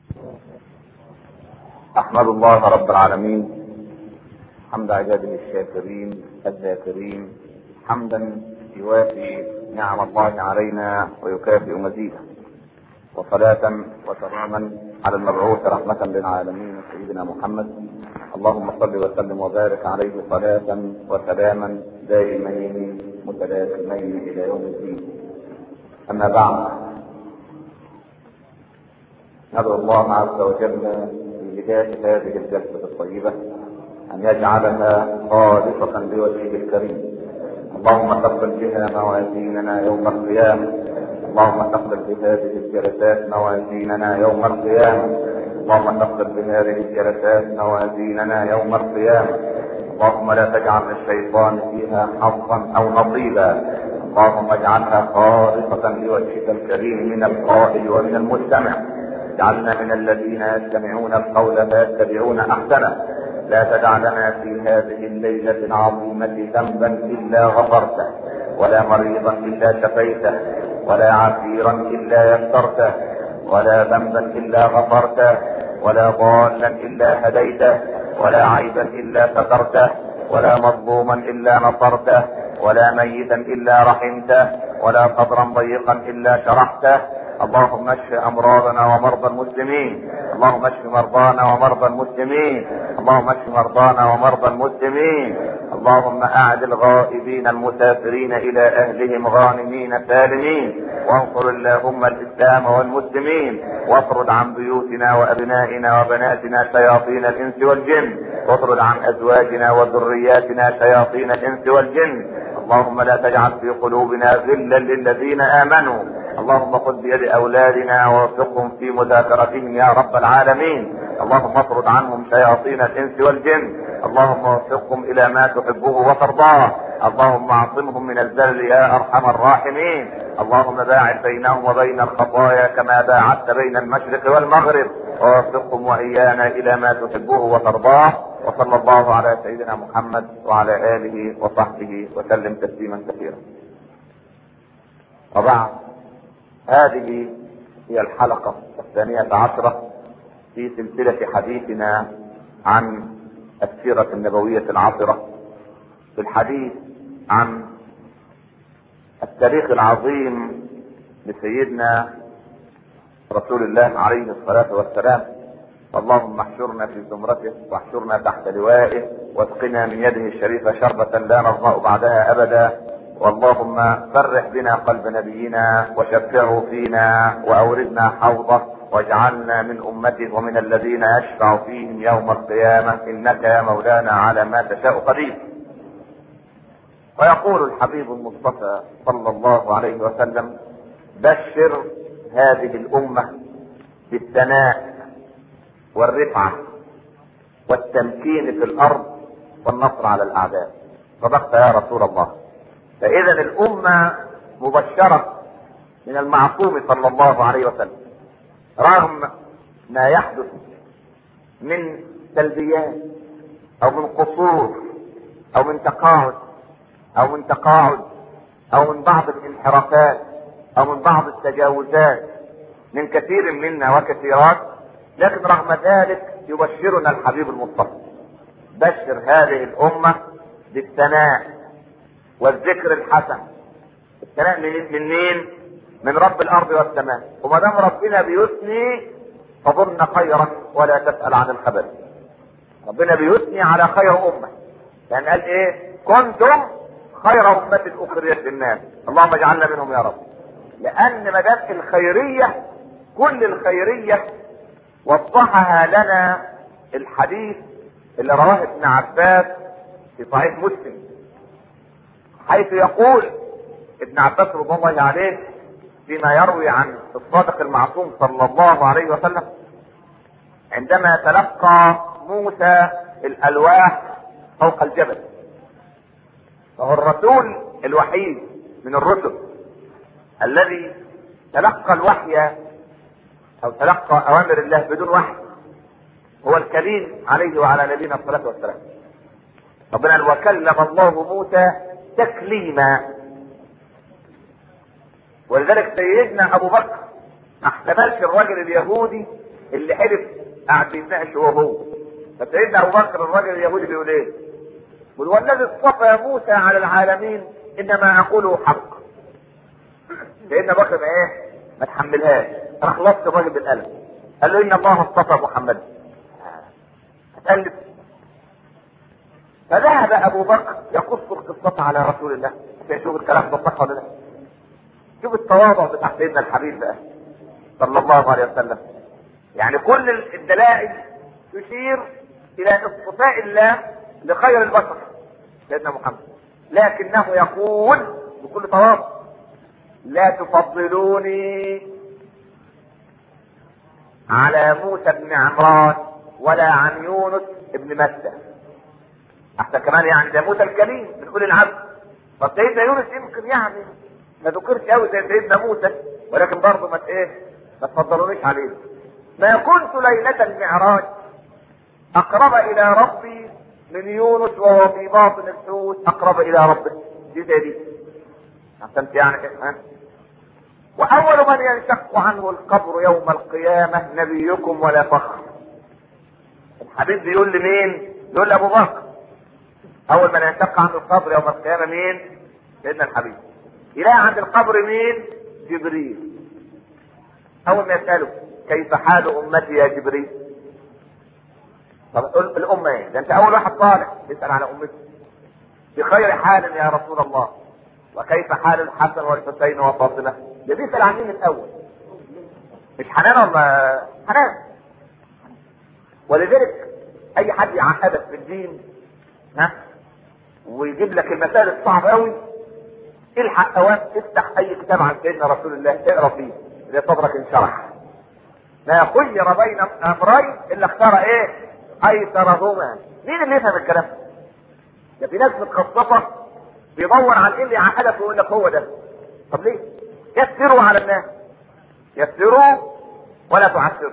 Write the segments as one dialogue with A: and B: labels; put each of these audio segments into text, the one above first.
A: احمد الله رب العالمين حمد عباده الشاكرين الذاكرين حمدا يوافي نعم الله علينا ويكافئ مزيده وصلاة وسلاما على المبعوث رحمة للعالمين سيدنا محمد اللهم صل وسلم وبارك عليه صلاة وسلاما دائمين متلازمين إلى يوم الدين أما بعد ندعو الله عز وجل في بداية هذه الجلسة الطيبة أن يجعلها خالصة لوجهه الكريم اللهم ثقل بها موازيننا يوم القيامة اللهم ثقل بهذه الجلسات موازيننا يوم القيامة اللهم ثقل بهذه الجلسات موازيننا يوم القيامة اللهم لا تجعل للشيطان فيها حظا أو نصيبا اللهم اجعلها خالصة لوجهك الكريم من القائل ومن المستمع اجعلنا من الذين يستمعون القول فيتبعون احسنه لا تدع لنا في هذه الليلة العظيمة ذنبا إلا غفرته ولا مريضا إلا شفيته ولا عسيرا إلا يسرته ولا ذنبا إلا غفرته ولا ضالا إلا هديته ولا عيبا إلا سترته ولا مظلوما إلا نصرته ولا ميتا إلا رحمته ولا قبرا ضيقا إلا شرحته اللهم اشف امراضنا ومرضى المسلمين اللهم اشف مرضانا ومرضى المسلمين اللهم اشف مرضانا ومرضى المسلمين اللهم اعد الغائبين المسافرين الى اهلهم غانمين سالمين وانصر اللهم الاسلام والمسلمين واطرد عن بيوتنا وابنائنا وبناتنا شياطين الانس والجن واطرد عن ازواجنا وذرياتنا شياطين الانس والجن اللهم لا تجعل في قلوبنا غلا للذين امنوا اللهم خذ بيد اولادنا ووفقهم في مذاكرتهم يا رب العالمين اللهم اطرد عنهم شياطين الانس والجن اللهم وفقهم الى ما تحبه وترضاه اللهم اعصمهم من الزلل يا ارحم الراحمين اللهم باعد بينهم وبين الخطايا كما باعدت بين المشرق والمغرب ووفقهم وايانا الى ما تحبه وترضاه وصلى الله على سيدنا محمد وعلى اله وصحبه وسلم تسليما كثيرا وبعد هذه هي الحلقة الثانية عشرة في سلسلة حديثنا عن السيرة النبوية العطرة في الحديث عن التاريخ العظيم لسيدنا رسول الله عليه الصلاة والسلام اللهم احشرنا في زمرته واحشرنا تحت لوائه واسقنا من يده الشريفة شربة لا نظمأ بعدها أبدا واللهم فرح بنا قلب نبينا وشفعه فينا واوردنا حوضه واجعلنا من امته ومن الذين يشفع فيهم يوم القيامه انك يا مولانا على ما تشاء قدير. ويقول الحبيب المصطفى صلى الله عليه وسلم بشر هذه الامه بالثناء والرفعه والتمكين في الارض والنصر على الاعداء. صدقت يا رسول الله. فاذا الامه مبشره من المعصوم صلى الله عليه وسلم رغم ما يحدث من سلبيات او من قصور او من تقاعد او من تقاعد او من بعض الانحرافات او من بعض التجاوزات من كثير منا وكثيرات لكن رغم ذلك يبشرنا الحبيب المصطفى بشر هذه الامه بالثناء والذكر الحسن الثناء من من مين؟ من رب الارض والسماء وما دام ربنا بيثني فظن خيرا ولا تسال عن الخبر ربنا بيثني على خير امه يعني قال ايه كنتم خير امه اخرجت للناس اللهم اجعلنا منهم يا رب لان ما دام الخيريه كل الخيريه وضحها لنا الحديث اللي رواه ابن عباس في صحيح مسلم حيث يقول ابن عباس رضي الله عليه فيما يروي عن الصادق المعصوم صلى الله عليه وسلم عندما تلقى موسى الالواح فوق الجبل فهو الرسول الوحيد من الرسل الذي تلقى الوحي او تلقى اوامر الله بدون وحي هو الكريم عليه وعلى نبينا الصلاه والسلام ربنا قال وكلم الله موسى تكليما ولذلك سيدنا ابو بكر ما احتملش الرجل اليهودي اللي حلف قاعد بيتناقش هو هو فسيدنا ابو بكر الراجل اليهودي بيقول ايه؟ بيقول والذي اصطفى موسى على العالمين انما اقوله حق سيدنا بكر ما ايه؟ ما تحملهاش راح لص الراجل بالقلم قال له ان الله اصطفى محمد هتألف فذهب ابو بكر يقص القصة على رسول الله عشان يشوف الكلام ده صح ولا لا شوف التواضع بتاع سيدنا الحبيب بقى صلى الله عليه وسلم يعني كل الدلائل تشير الى اصطفاء الله لخير البشر سيدنا محمد لكنه يقول بكل تواضع لا تفضلوني على موسى بن عمران ولا عن يونس بن متى حتى كمان يعني ده موسى الكريم من اولي العبد طب سيدنا يونس يمكن يعني ما ذكرش قوي زي سيدنا موسى ولكن برضه ما ايه ما تفضلونيش عليه ما كنت ليلة المعراج اقرب الى ربي من يونس وهو في باطن الحوت اقرب الى ربه دي زي دي عشان يعني ها واول من ينشق عنه القبر يوم القيامة نبيكم ولا فخر الحبيب بيقول لمين يقول لابو بكر اول من ينشق عنه القبر يوم القيامة مين سيدنا الحبيب يلاقي عند القبر مين جبريل اول ما يسأله كيف حال امتي يا جبريل طب الامة ايه ده انت اول واحد طالع تسأل على امتي بخير حال يا رسول الله وكيف حال الحسن والحسين وفاطمة ده بيسأل عن مين الاول مش حنان ولا حنان ولذلك اي حد يعقدك في الدين ها ويجيب لك المسائل الصعبة قوي الحق اوان افتح اي كتاب عن سيدنا رسول الله اقرا فيه اللي صدرك انشرح لا خير بين امرين الا اختار ايه ايسرهما مين اللي يفهم الكلام ده في ناس متخصصه بيدور على ايه اللي يعقدك ويقول لك هو ده طب ليه يسروا على الناس يسروا ولا تعسروا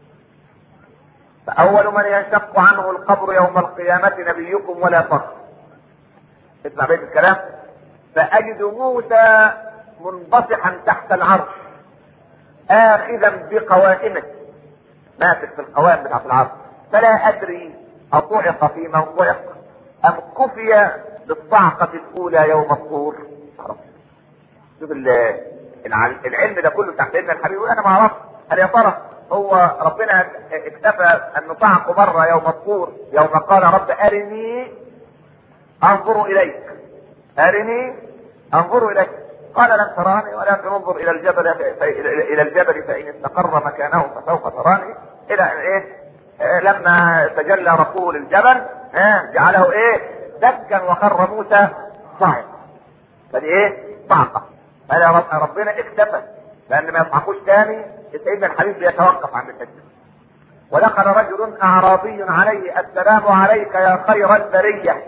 A: فاول من ينشق عنه القبر يوم القيامه نبيكم ولا فخر اسمع بيت الكلام فاجد موسى منبطحا تحت العرش اخذا بقوائمه ماسك في القوائم بتاعت العرش فلا ادري اطعق في موضعك ام كفي بالصعقة الاولى يوم الطور شوف العلم ده كله تحت سيدنا الحبيب انا ما اعرفش هل يا ترى هو ربنا اكتفى ان نطعق مره يوم الطور يوم قال رب ارني انظر اليك ارني انظر اليك قال لن تراني ولكن انظر الى الجبل الى الجبل فان استقر مكانه فسوف تراني الى ايه لما تجلى ربه للجبل جعله ايه دكا وخر موسى صاعقا فدي ايه صعقه هذا ربنا اكتفى لان ما يصعقوش تاني سيدنا الحبيب بيتوقف عن الحج ودخل رجل اعرابي عليه السلام عليك يا خير البريه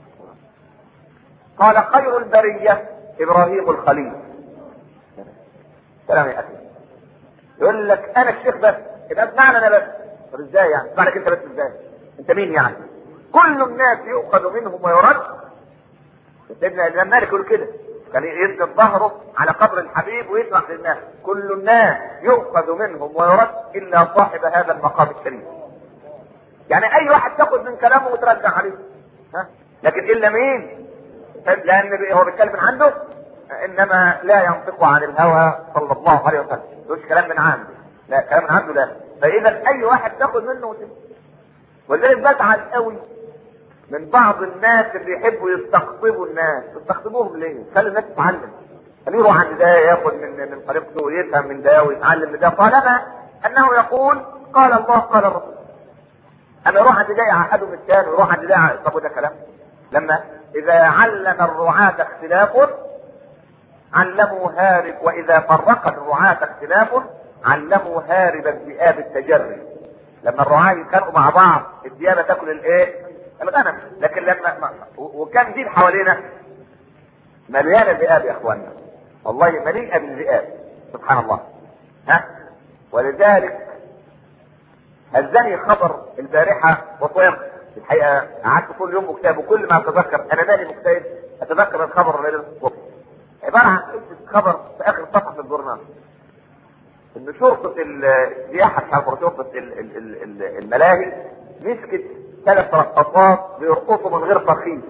A: قال خير البريه ابراهيم الخليل سلام يا اخي يقول لك انا الشيخ بس يبقى اسمعنا انا بس طب ازاي يعني اسمعك انت بس ازاي انت مين يعني كل الناس يؤخذ منهم ويرد سيدنا الامام مالك يقول كده كان يسند ظهره على قبر الحبيب ويشرح للناس كل الناس يؤخذ منهم ويرد الا صاحب هذا المقام الكريم يعني اي واحد تاخذ من كلامه وترجع عليه ها لكن الا مين لان هو بيتكلم من عنده انما لا ينطق عن الهوى صلى الله عليه وسلم مش كلام من عنده لا كلام من عنده لا فاذا اي واحد تاخذ منه وتنسى ولذلك بزعل قوي من بعض الناس اللي يحبوا يستقطبوا الناس تستقطبوهم ليه؟ خلي الناس تتعلم خليه يروح عند ده ياخد من من طريقته ويفهم من ده ويتعلم من ده طالما انه يقول قال الله قال الرسول اما يروح عند ده يعقده من الثاني ويروح عند ده طب ده كلام لما اذا علم الرعاة اختلاف علموا هارب واذا فرق الرعاة اختلاف علموا هارب الذئاب التجري لما الرعاة يتخانقوا مع بعض الديابة تاكل الايه الغنم لكن لما وكان دي حوالينا مليانة ذئاب يا اخوانا والله مليئة بالذئاب سبحان الله ها ولذلك هزني خبر البارحة وطير الحقيقة قعدت كل يوم مكتئب وكل ما اتذكر انا مالي مكتئب اتذكر الخبر الليلة الصبح عبارة عن خبر في اخر صفحة في الجورنال ان شرطة السياحة بتاع شرطة ال- ال- ال- ال- الملاهي مسكت ثلاث رقصات بيرقصوا من غير ترخيص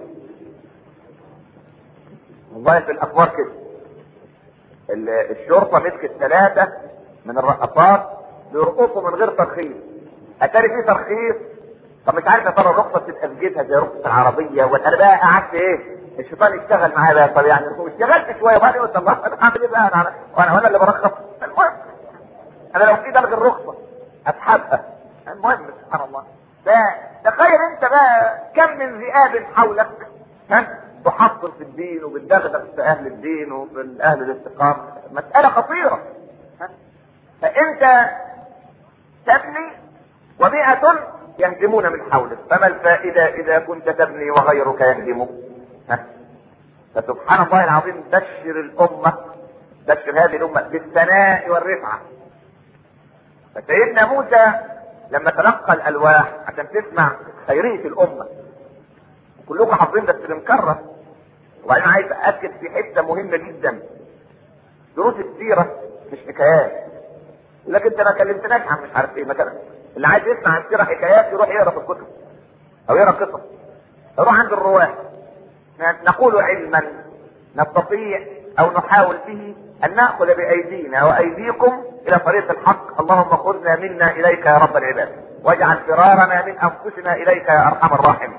A: والله في الاخبار كده ال- الشرطة مسكت ثلاثة من الرقصات بيرقصوا من غير ترخيص اتاري في ترخيص طب مش عارف يا ترى الرخصة تبقى في جيبها زي رخصة العربية ولا انا بقى قعدت ايه الشيطان اشتغل معايا بقى طب يعني اشتغلت شوية وبعدين قلت الله انا هعمل ايه بقى انا وانا وانا اللي برخص المهم انا لو في الغي الرخصة اسحبها المهم سبحان الله فتخيل انت بقى كم من ذئاب حولك ها تحصل في الدين وبتدغدغ في اهل الدين وفي اهل الاستقامة مسألة خطيرة ها؟ فانت تبني ومئة يهدمون من حولك فما الفائدة اذا كنت تبني وغيرك يهدم ها؟ فسبحان الله العظيم بشر الامة بشر هذه الامة بالثناء والرفعة فسيدنا موسى لما تلقى الالواح عشان تسمع خيرية الامة كلكم حافظين بس بنكرر وبعدين عايز اكد في حته مهمه جدا دروس السيره مش حكايات لكن انت ما كلمتناش عن مش عارف ايه مثلا اللي عايز يسمع عن السيره حكايات يروح يقرا في الكتب او يقرا قصص يروح عند الرواه نقول علما نستطيع او نحاول به ان ناخذ بايدينا وايديكم الى طريق الحق اللهم خذنا منا اليك يا رب العباد واجعل فرارنا من انفسنا اليك يا ارحم الراحمين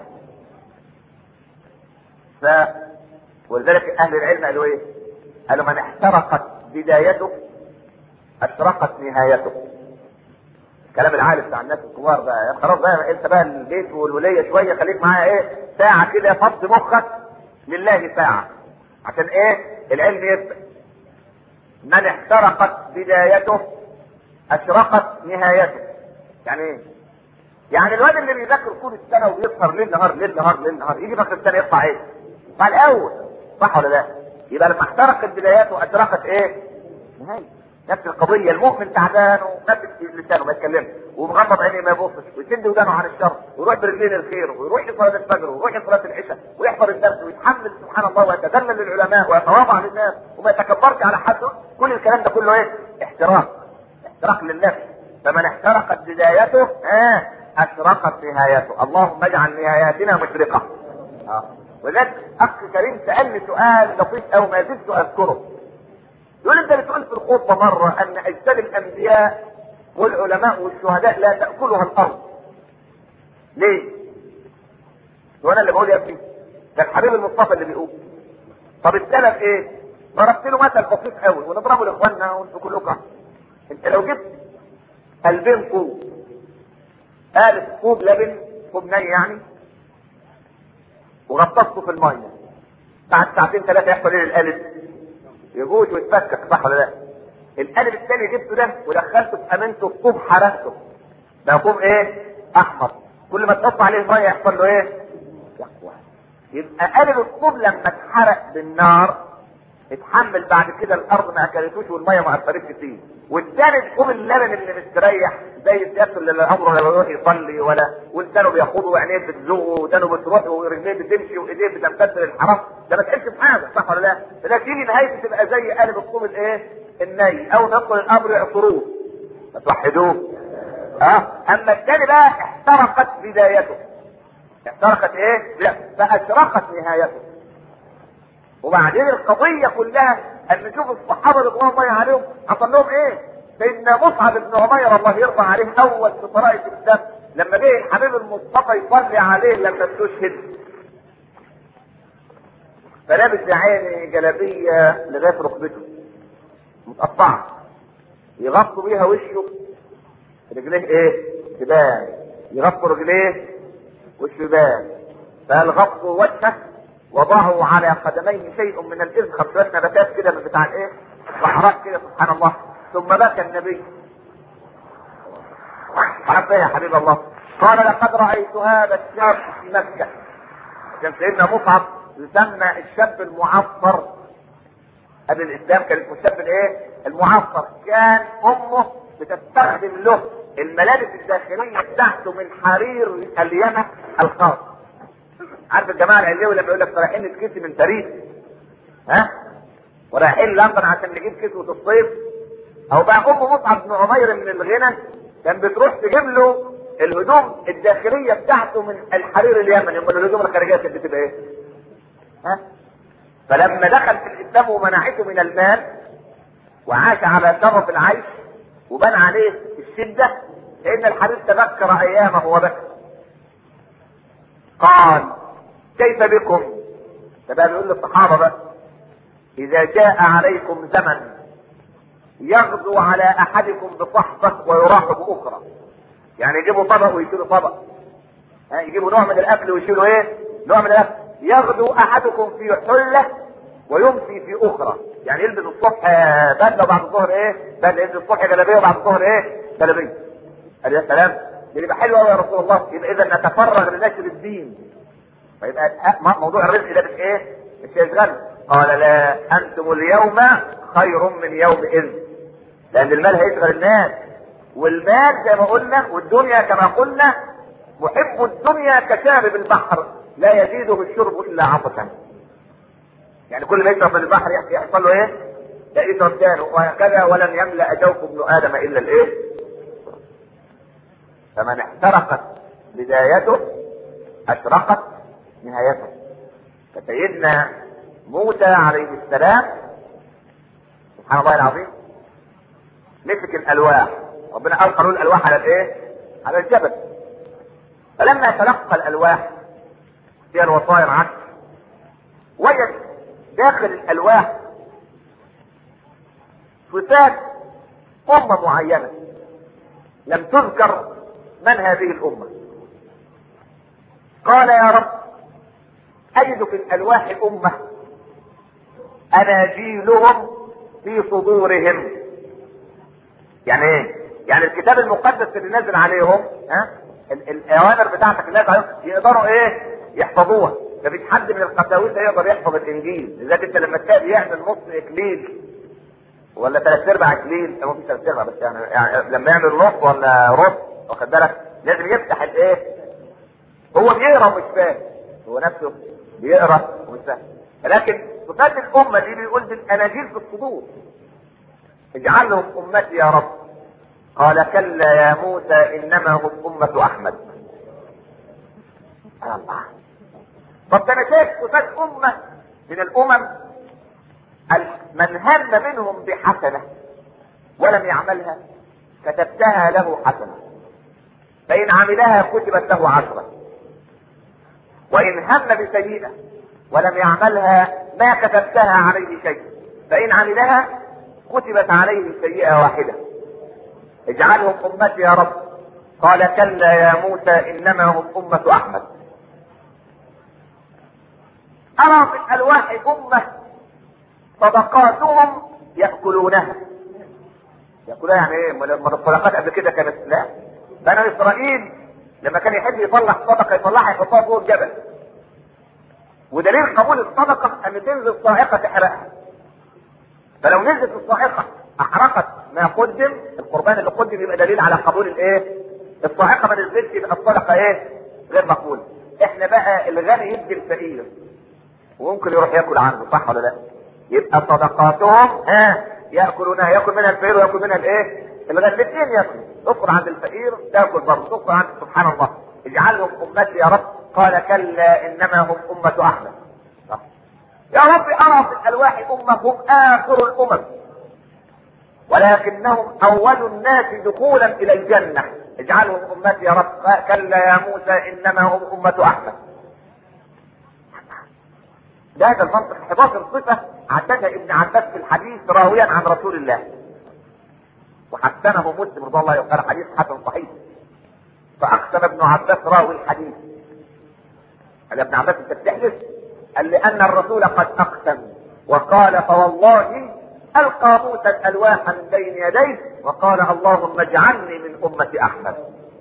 A: ف ولذلك اهل العلم قالوا ايه؟ قالوا من احترقت بدايته اشرقت نهايته. كلام العالم بتاع الناس الكبار بقى يا خلاص بقى انت بقى البيت والوليه شويه خليك معايا ايه؟ ساعه كده فض مخك لله ساعه. عشان ايه؟ العلم يثبت. من احترقت بدايته اشرقت نهايته. يعني ايه؟ يعني الواد اللي بيذاكر طول السنه وبيسهر ليل نهار ليل نهار ليل نهار يجي في اخر السنه يطلع ايه؟ يطلع الاول صح ولا لا؟ يبقى لما احترقت بداياته اشرقت ايه؟ نهايه نفس القضيه المؤمن تعبان وماسك لسانه ما يتكلمش ومغمض عينيه ما يبصش ويسد ودانه عن الشر ويروح برجلين الخير ويروح لصلاه الفجر ويروح لصلاه العشاء ويحضر الدرس ويتحمل سبحان الله ويتذلل للعلماء ويتواضع للناس وما يتكبرش على حد كل الكلام ده كله ايه؟ احتراق احتراق للنفس فمن احترقت بدايته آه اشرقت نهايته اللهم اجعل نهاياتنا مشرقه آه. وذلك اخ كريم سالني سؤال لطيف او ما زلت اذكره يقول انت بتقول في الخطبه مره ان اجساد الانبياء والعلماء والشهداء لا تاكلها الارض ليه؟ وانا اللي بقول يا ابني ده الحبيب المصطفى اللي بيقول طب السلف ايه؟ ضربت له مثل بسيط قوي ونضربه لاخواننا وانتوا كلكم انت لو جبت قلبين طوب قالب طوب لبن طوب ني يعني وغطسته في الميه بعد ساعتين ثلاثه يحصل ايه للقالب؟ يجوز ويتفكك صح ولا لا؟ القالب الثاني جبته ده ودخلته في امانته في طوب حرقته ده طوب ايه؟ احمر كل ما تحط عليه ميه يحصل له ايه؟ يقوى يبقى قالب الطوب لما اتحرق بالنار اتحمل بعد كده الارض ما اكلتوش والميه ما اثرتش فيه والثالث طوب اللبن اللي مستريح زي السياسه اللي لا عمره لا بيروح يصلي ولا ولسانه بيخوض وعينيه بتزوغ ودانه بتروح ورجليه بتمشي وايديه بتمتد للحرام ده ما تحسش بحاجه صح ولا لا؟ فده تيجي نهايته تبقى زي قالب الطوب الايه؟ الني او ندخل الامر يعصروه فتوحدوه اه اما الثاني بقى احترقت بدايته احترقت ايه؟ لا فاشرقت نهايته وبعدين القضية كلها ان نشوف الصحابة رضوان الله عليهم حصل لهم ايه؟ سيدنا مصعب بن عمير الله يرضى عليه اول في طرائق الاسلام لما جه الحبيب المصطفى يصلي عليه لما استشهد فلابس يا عيني جلابية لغاية ركبته متقطعة يغطوا بيها وشه رجليه ايه؟ تبان يغطوا رجليه وشه يبان فقال غطوا وجهه وضعوا على قدميه شيء من الازخر شويه نباتات كده من بتاع الايه؟ صحراء كده سبحان الله ثم بكى النبي عرفت يا حبيب الله قال لقد رايت هذا الشاب في مكه كان سيدنا مصعب يسمى الشاب المعصر قبل الاسلام كان اسمه الشاب الايه؟ المعصر كان امه بتستخدم له الملابس الداخليه بتاعته من حرير اليمن الخاص عارف الجماعه العلوي لما يقول لك رايحين نتكسي من باريس ها ورايحين لندن عشان نجيب كسوه الصيف او بقى ام مصعب بن عمير من الغنى كان بتروح تجيب له الهدوم الداخليه بتاعته من الحرير اليمني امال الهدوم الخارجيه كانت بتبقى ايه؟ ها؟ فلما دخل في الاسلام ومنعته من المال وعاش على شرف العيش وبان عليه الشده لان الحديث تذكر ايامه وبكى قال كيف بكم فبقى بيقول للصحابه بقى اذا جاء عليكم زمن يغدو على احدكم بصحبه ويراقب اخرى يعني يجيبوا طبق ويشيلوا طبق ها يجيبوا نوع من الاكل ويشيلوا ايه نوع من الاكل يغدو احدكم في حله ويمسي في اخرى يعني يلبس الصبح بدله وبعد الظهر ايه بدله يلبس الصبح جلابيه وبعد الظهر ايه جلابيه قال يا سلام دي يبقى حلو قوي يا رسول الله يبقى اذا نتفرغ لنشر الدين فيبقى موضوع الرزق ده مش ايه مش يشغل قال لا انتم اليوم خير من يوم اذ لان المال هيشغل الناس والمال زي ما قلنا والدنيا كما قلنا محب الدنيا كشارب البحر لا يزيده الشرب الا عطشا يعني كل ما يشرب من البحر يحصل له ايه؟ يئس تاني وهكذا ولن يملا جوف ابن ادم الا الايه؟ فمن احترقت بدايته اشرقت نهايته فسيدنا موسى عليه السلام سبحان الله العظيم مسك الالواح ربنا القى له الالواح على الايه؟ على الجبل فلما تلقى الالواح فيها الوصايا عكس وجد داخل الالواح صفات امه معينه لم تذكر من هذه الامه قال يا رب اجد في الالواح امه اناجيلهم في صدورهم يعني ايه يعني الكتاب المقدس اللي نازل عليهم ها الاوامر بتاعتك اللي نازل عليهم يقدروا ايه يحفظوها مفيش حد من القساوسه يقدر يحفظ الانجيل لذلك انت لما تلاقي يعمل نص اكليل ولا ثلاث ارباع اكليل هو في ثلاث ارباع بس يعني, يعني لما يعمل نص ولا ربع واخد بالك لازم يفتح الايه هو بيقرا ومش فاهم هو نفسه بيقرا ومش فاهم لكن صفات الامه دي بيقول بالاناجيل في الصدور اجعلهم امتي يا رب قال كلا يا موسى انما هم امه احمد الله طب ده انا شايف صفات امه من الامم من هم منهم بحسنه ولم يعملها كتبتها له حسنه فان عملها كتبت له عشره وان هم بسيئه ولم يعملها ما كتبتها عليه شيء فان عملها كتبت عليه سيئه واحده اجعلهم امتي يا رب قال كلا يا موسى انما هم امه احمد أرى في الألواح أمة صدقاتهم يأكلونها يأكلونها يعني إيه؟ ما الصدقات قبل كده كانت لا بني إسرائيل لما كان يحب يطلع صدقة يطلعها يحطها فوق الجبل ودليل قبول الصدقة أن تنزل صاعقة تحرقها فلو نزلت الصاعقة أحرقت ما قدم القربان اللي قدم يبقى دليل على قبول الإيه؟ الصاعقة ما نزلتش يبقى الصدقة إيه؟ غير مقبولة احنا بقى الغني يدي الفقير وممكن يروح ياكل عنده صح ولا لا؟ يبقى صدقاتهم ها ياكلونها ياكل منها الفقير وياكل منها الايه؟ الغني الاثنين ياكلوا تدخل عند الفقير تاكل برضه تدخل عند سبحان الله اجعلهم امتي يا رب قال كلا انما هم امه احمد صح. يا رب ارى في الالواح امه هم اخر الامم ولكنهم اول الناس دخولا الى الجنه اجعلهم امتي يا رب كلا يا موسى انما هم امه احمد ده هذا المنطق 11 صفة عددها ابن عباس في الحديث راويا عن رسول الله وحسنه مسلم رضي الله عنه حديث حسن صحيح فأقسم ابن عباس راوي الحديث قال ابن عباس انت بتحلف قال لأن الرسول قد أقسم وقال فوالله ألقى موسى الألواح من بين يديه وقال اللهم اجعلني من أمة أحمد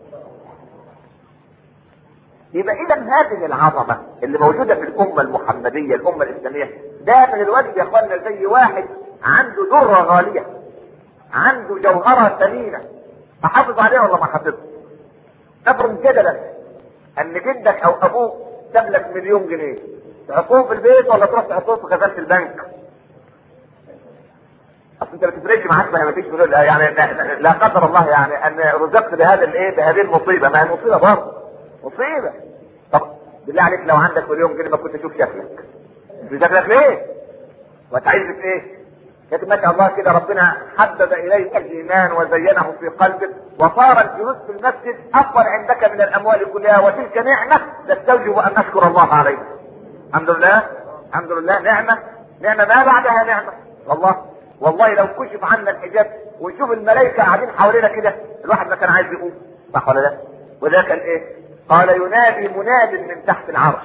A: يبقى اذا هذه العظمه اللي موجوده في الامه المحمديه الامه الاسلاميه ده من الواجب يا اخوانا زي واحد عنده ذره غاليه عنده جوهره ثمينه احافظ عليها ولا ما احافظها؟ افرض جدلا ان جدك او ابوك تملك مليون جنيه تحطهم في البيت ولا تروح تحطهم في خزانه البنك؟ اصل انت ما تفرقش معاك ما فيش يعني لا قدر الله يعني ان رزقت بهذا الايه بهذه المصيبه ما هي مصيبه برضه مصيبه طب بالله عليك لو عندك مليون جنيه ما كنت اشوف شكلك شكلك ليه؟ وتعيش في ايه؟ لكن ما شاء الله كده ربنا حبب اليك الايمان وزينه في قلبك وصار الجلوس في المسجد افضل عندك من الاموال كلها وتلك نعمه تستوجب ان نشكر الله عليها. الحمد لله الحمد لله نعمه نعمه ما بعدها نعمه والله والله لو كشف عنا الحجاب ونشوف الملائكه قاعدين حوالينا كده الواحد ما كان عايز يقوم صح ولا لا؟ وده كان ايه؟ قال ينادي مناد من تحت العرش.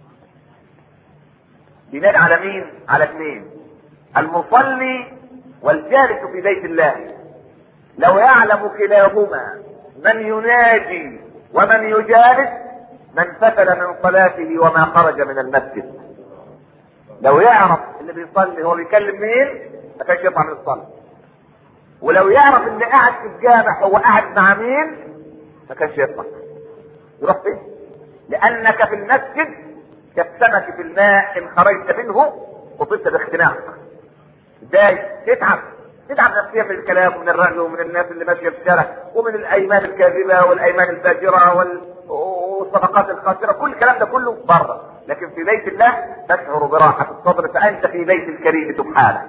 A: ينادي على مين؟ على اثنين. المصلي والجالس في بيت الله. لو يعلم كلاهما من يناجي ومن يجالس من فتل من صلاته وما خرج من المسجد. لو يعرف اللي بيصلي هو بيكلم مين ما كانش يطلع من الصلاه ولو يعرف اللي قاعد في الجامع هو قاعد مع مين ما كانش يطلع يروح فين لانك في المسجد كالسمك في الماء ان خرجت منه اصبت باختناق ازاي تتعب تتعب نفسيا من الكلام ومن الرأي ومن الناس اللي ماشيه في الشارع ومن الايمان الكاذبه والايمان الفاجره وال... والصفقات الخاسره كل الكلام ده كله بره لكن في بيت الله تشعر براحه الصدر فانت في بيت الكريم سبحانه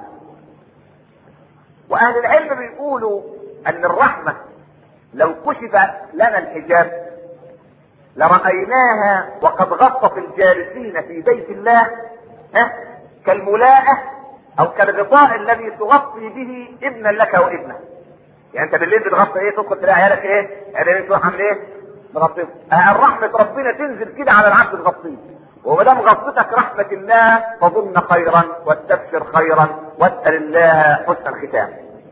A: واهل العلم بيقولوا ان الرحمه لو كشف لنا الحجاب لرأيناها وقد غطت الجالسين في بيت الله ها كالملاءة او كالغطاء الذي تغطي به ابنا لك وابنه يعني انت بالليل بتغطي ايه تدخل تلاقي عيالك ايه يعني تروح عامل ايه مغطيه رحمة ربنا تنزل كده على العبد تغطيه وما دام غطتك رحمة الله فظن خيرا واستبشر خيرا واسأل الله حسن الختام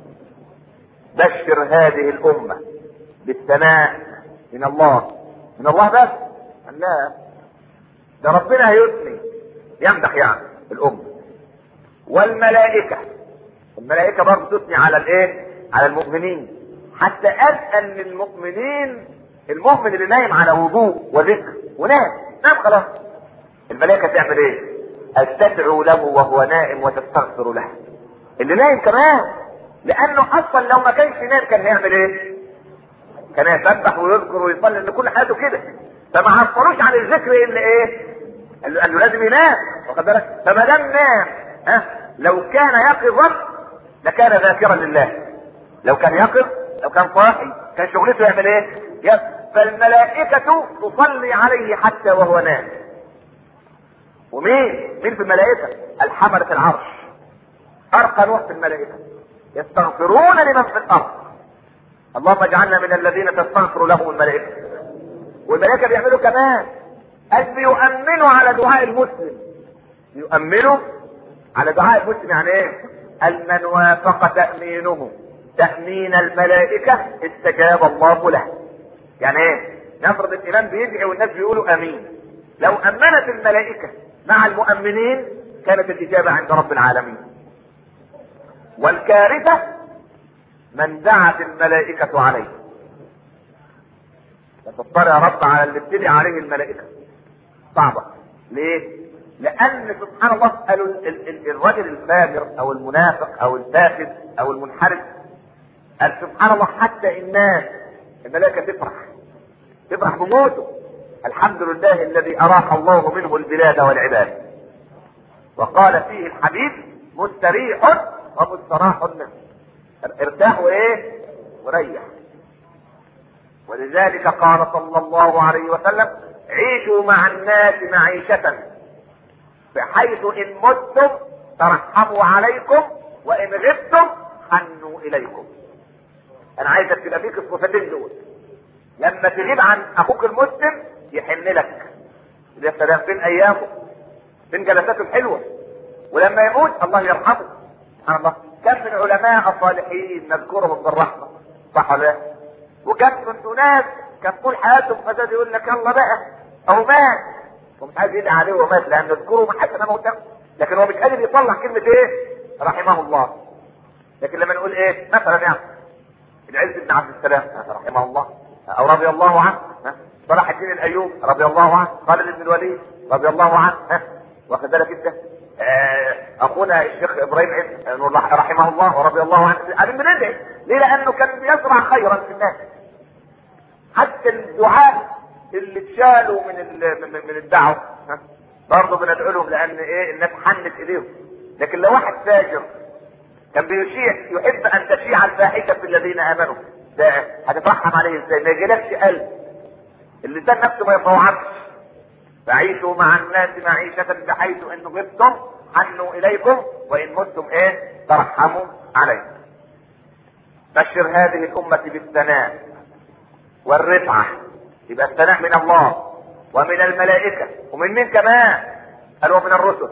A: بشر هذه الأمة بالثناء من الله من الله بس لا ده ربنا هيثني يمدح يعني الأمة والملائكة الملائكة برضه تثني على الايه؟ على المؤمنين حتى أسأل للمؤمنين المؤمن اللي نايم على وضوء وذكر ونام نام خلاص الملائكة تعمل ايه؟ تدعو له وهو نائم وتستغفر له اللي نايم كمان لانه اصلا لو ما كانش نايم كان هيعمل ايه؟ كان يسبح ويذكر ويصلي ان كل حياته كده فما عصروش عن الذكر الا ايه؟ قال له, قال له لازم ينام واخد بالك؟ فما دام نام ها لو كان يقظا لكان ذاكرا لله لو كان يقظ لو كان صاحي كان شغلته يعمل ايه؟ يس فالملائكة تصلي عليه حتى وهو نام ومين؟ مين في الملائكة؟ الحملة العرش أرقى نوع في الملائكة يستغفرون لمن في الأرض اللهم اجعلنا من الذين تستغفر لهم الملائكة والملائكة بيعملوا كمان قال بيؤمنوا على دعاء المسلم يؤمنوا على دعاء المسلم يعني ايه؟ قال من وافق تأمينه تأمين الملائكة استجاب الله له يعني ايه؟ نفرض الإمام بيدعي والناس بيقولوا أمين لو أمنت الملائكة مع المؤمنين كانت الإجابة عند رب العالمين والكارثة من دعت الملائكة عليه فتضطر يا رب على اللي ابتدي عليه الملائكة صعبة ليه؟ لأن سبحان الله قالوا الرجل الفاجر أو المنافق أو الفاسد أو المنحرف قال سبحان الله حتى الناس الملائكة تفرح تفرح بموته الحمد لله الذي أراح الله منه البلاد والعباد وقال فيه الحبيب مستريح ومستراح منه ارتاح وايه وريح ولذلك قال صلى الله عليه وسلم عيشوا مع الناس معيشة بحيث ان متم ترحموا عليكم وان غبتم حنوا اليكم انا عايزك تبقى فيك الصفتين دول لما تغيب عن اخوك المسلم يحن لك يا سلام فين ايامه فين جلساته الحلوه ولما يموت الله يرحمه سبحان الله كم من علماء صالحين نذكرهم بالرحمه صح ولا لا؟ وكم من ناس كان طول حياتهم فساد يقول لك يلا بقى اهو مات ومش عايز يدعي عليه ومات لان نذكره ما حتى موته لكن هو مش قادر يطلع كلمه ايه؟ رحمه الله لكن لما نقول ايه؟ مثلا يعني العز بن عبد السلام رحمه الله او رضي الله عنه صلاح الدين الايوب رضي الله عنه خالد بن الوليد رضي الله عنه واخد بالك انت آه اخونا الشيخ ابراهيم رحمه الله ورضي الله عنه قاعدين بندعي ليه لانه كان بيزرع خيرا في الناس حتى الدعاء اللي اتشالوا من من الدعوه برضه بندعو لهم لان ايه الناس حنت اليهم لكن لو واحد فاجر كان بيشيع يحب ان تشيع الفاحشه في الذين امنوا ده هتترحم عليه ازاي ما يجيلكش قلب اللسان نفسه ما يطوعكش فعيشوا مع الناس معيشة بحيث ان غبتم حنوا اليكم وان متم ايه ترحموا عليكم بشر هذه الامة بالثناء والرفعة يبقى الثناء من الله ومن الملائكة ومن مين كمان قال ومن الرسل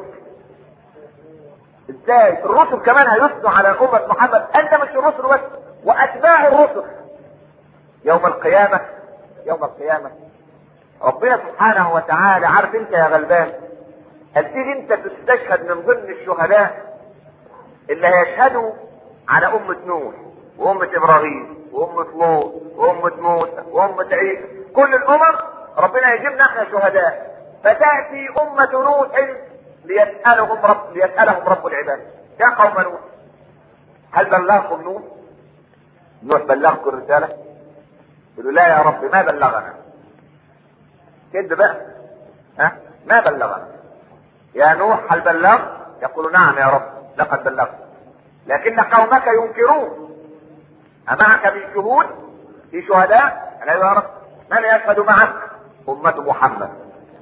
A: ازاي الرسل كمان هيثنوا على أمة محمد انت مش الرسل بس واتباع الرسل يوم القيامة يوم القيامة ربنا سبحانه وتعالى عارف انت يا غلبان هل تيجي انت تستشهد من ضمن الشهداء اللي هيشهدوا على أمة نوح وأمة إبراهيم وأمة لوط وأمة موسى وأمة عيسى كل الأمم ربنا يجيبنا احنا شهداء فتأتي أمة نوح ليسألهم رب ليسألهم رب العباد يا قوم نوح هل بلغكم نوح؟ نوح بلغكم الرسالة؟ يقولوا لا يا رب ما بلغنا كذب بقى ها ما بلغنا يا نوح هل بلغ؟ يقول نعم يا رب لقد بلغت لكن قومك ينكرون أمعك من شهود في شهداء لا يا رب من يشهد معك أمة محمد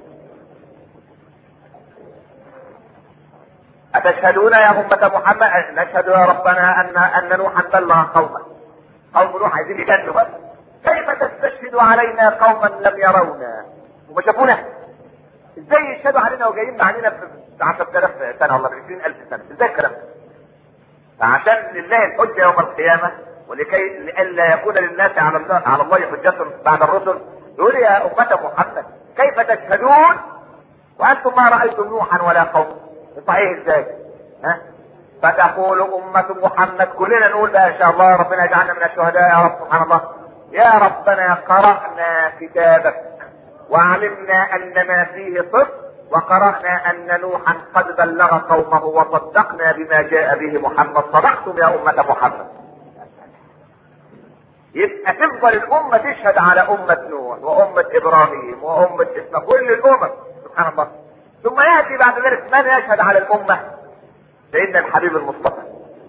A: أتشهدون يا أمة محمد نشهد يا ربنا أن أن نوحا بلغ قومه قوم نوح عايزين يجنوا كيف تستشهد علينا قوما لم يرونا وما شافونا ازاي يشهدوا علينا وجايين معانا في 10000 سنه ولا 20000 سنه ازاي الكلام ده فعشان لله الحجه يوم القيامه ولكي لئلا يكون للناس على الله على الله حجة بعد الرسل يقول يا أمة محمد كيف تشهدون وأنتم ما رأيتم نوحا ولا قوم صحيح ازاي؟ ها؟ فتقول أمة محمد كلنا نقول بقى إن شاء الله ربنا يجعلنا من الشهداء يا رب سبحان الله يا ربنا قرأنا كتابك وعلمنا أن ما فيه صدق وقرأنا أن نوحا قد بلغ قومه وصدقنا بما جاء به محمد صدقتم يا أمة محمد يبقى تفضل الأمة تشهد على أمة نوح وأمة إبراهيم وأمة إسماعيل كل الأمم سبحان الله ثم يأتي بعد ذلك من يشهد على الأمة سيدنا الحبيب المصطفى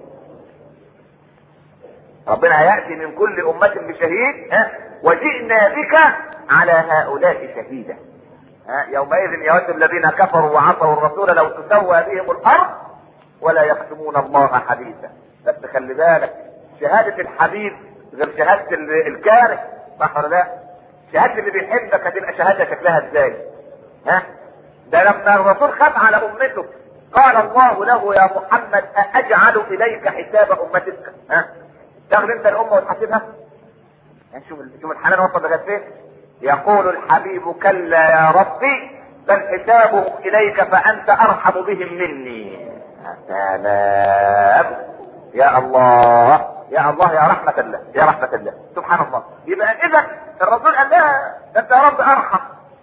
A: ربنا يأتي من كل أمة بشهيد ها وجئنا بك على هؤلاء شهيدا ها يومئذ يود الذين كفروا وعصوا الرسول لو تسوى بهم الأرض ولا يكتمون الله حديثا بس خلي بالك شهادة الحبيب غير شهادة الكاره صح ولا لا؟ شهادة اللي بيحبك هتبقى شهادة شكلها ازاي؟ ها؟ ده لما الرسول خاف على امته قال الله له يا محمد أأجعل إليك حساب أمتك ها؟ تاخد أنت الأمة وتحاسبها؟ يعني شوف شوف الحنان وصل لغاية فين؟ يقول الحبيب كلا يا ربي بل حسابهم إليك فأنت أرحم بهم مني. سلام يا الله يا الله يا رحمة الله يا رحمة الله سبحان الله يبقى إذا الرسول قال لها أنت يا رب أرحم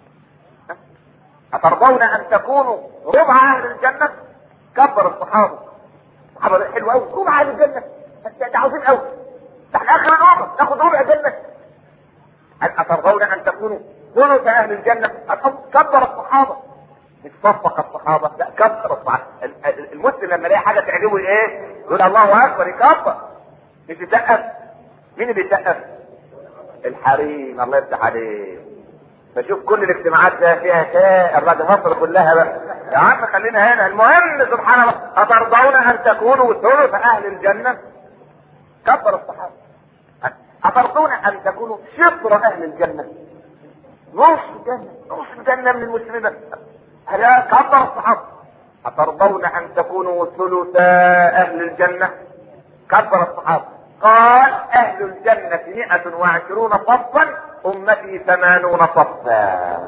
A: أترضون أن تكونوا ربع أهل الجنة؟ كبر الصحابة الصحابة حلو أوي ربع أهل الجنة أنت عظيم أوي ده احنا آخر الأمر ناخد ربع جنة هل أترضون أن تكونوا ثلث أهل الجنة؟ كبر الصحابة مش صفق الصحابة لا كبر الصحابة المسلم لما يلاقي حاجة تعجبه إيه؟ يقول الله أكبر يكبر مش يسقف مين اللي بيسقف؟ الحريم الله يفتح عليه فشوف كل الاجتماعات ده فيها شاء الراجل مصر كلها بقى يا عم خلينا هنا المهم سبحان الله أترضون أن تكونوا ثلث أهل الجنة كبر الصحابة أترضون أن تكونوا شطر أهل الجنة نص الجنة نص الجنة من المسلمين بس هذا كبر الصحابة أترضون أن تكونوا ثلث أهل الجنة كبر الصحابة قال أهل الجنة مئة وعشرون صفا أمتي ثمانون صفا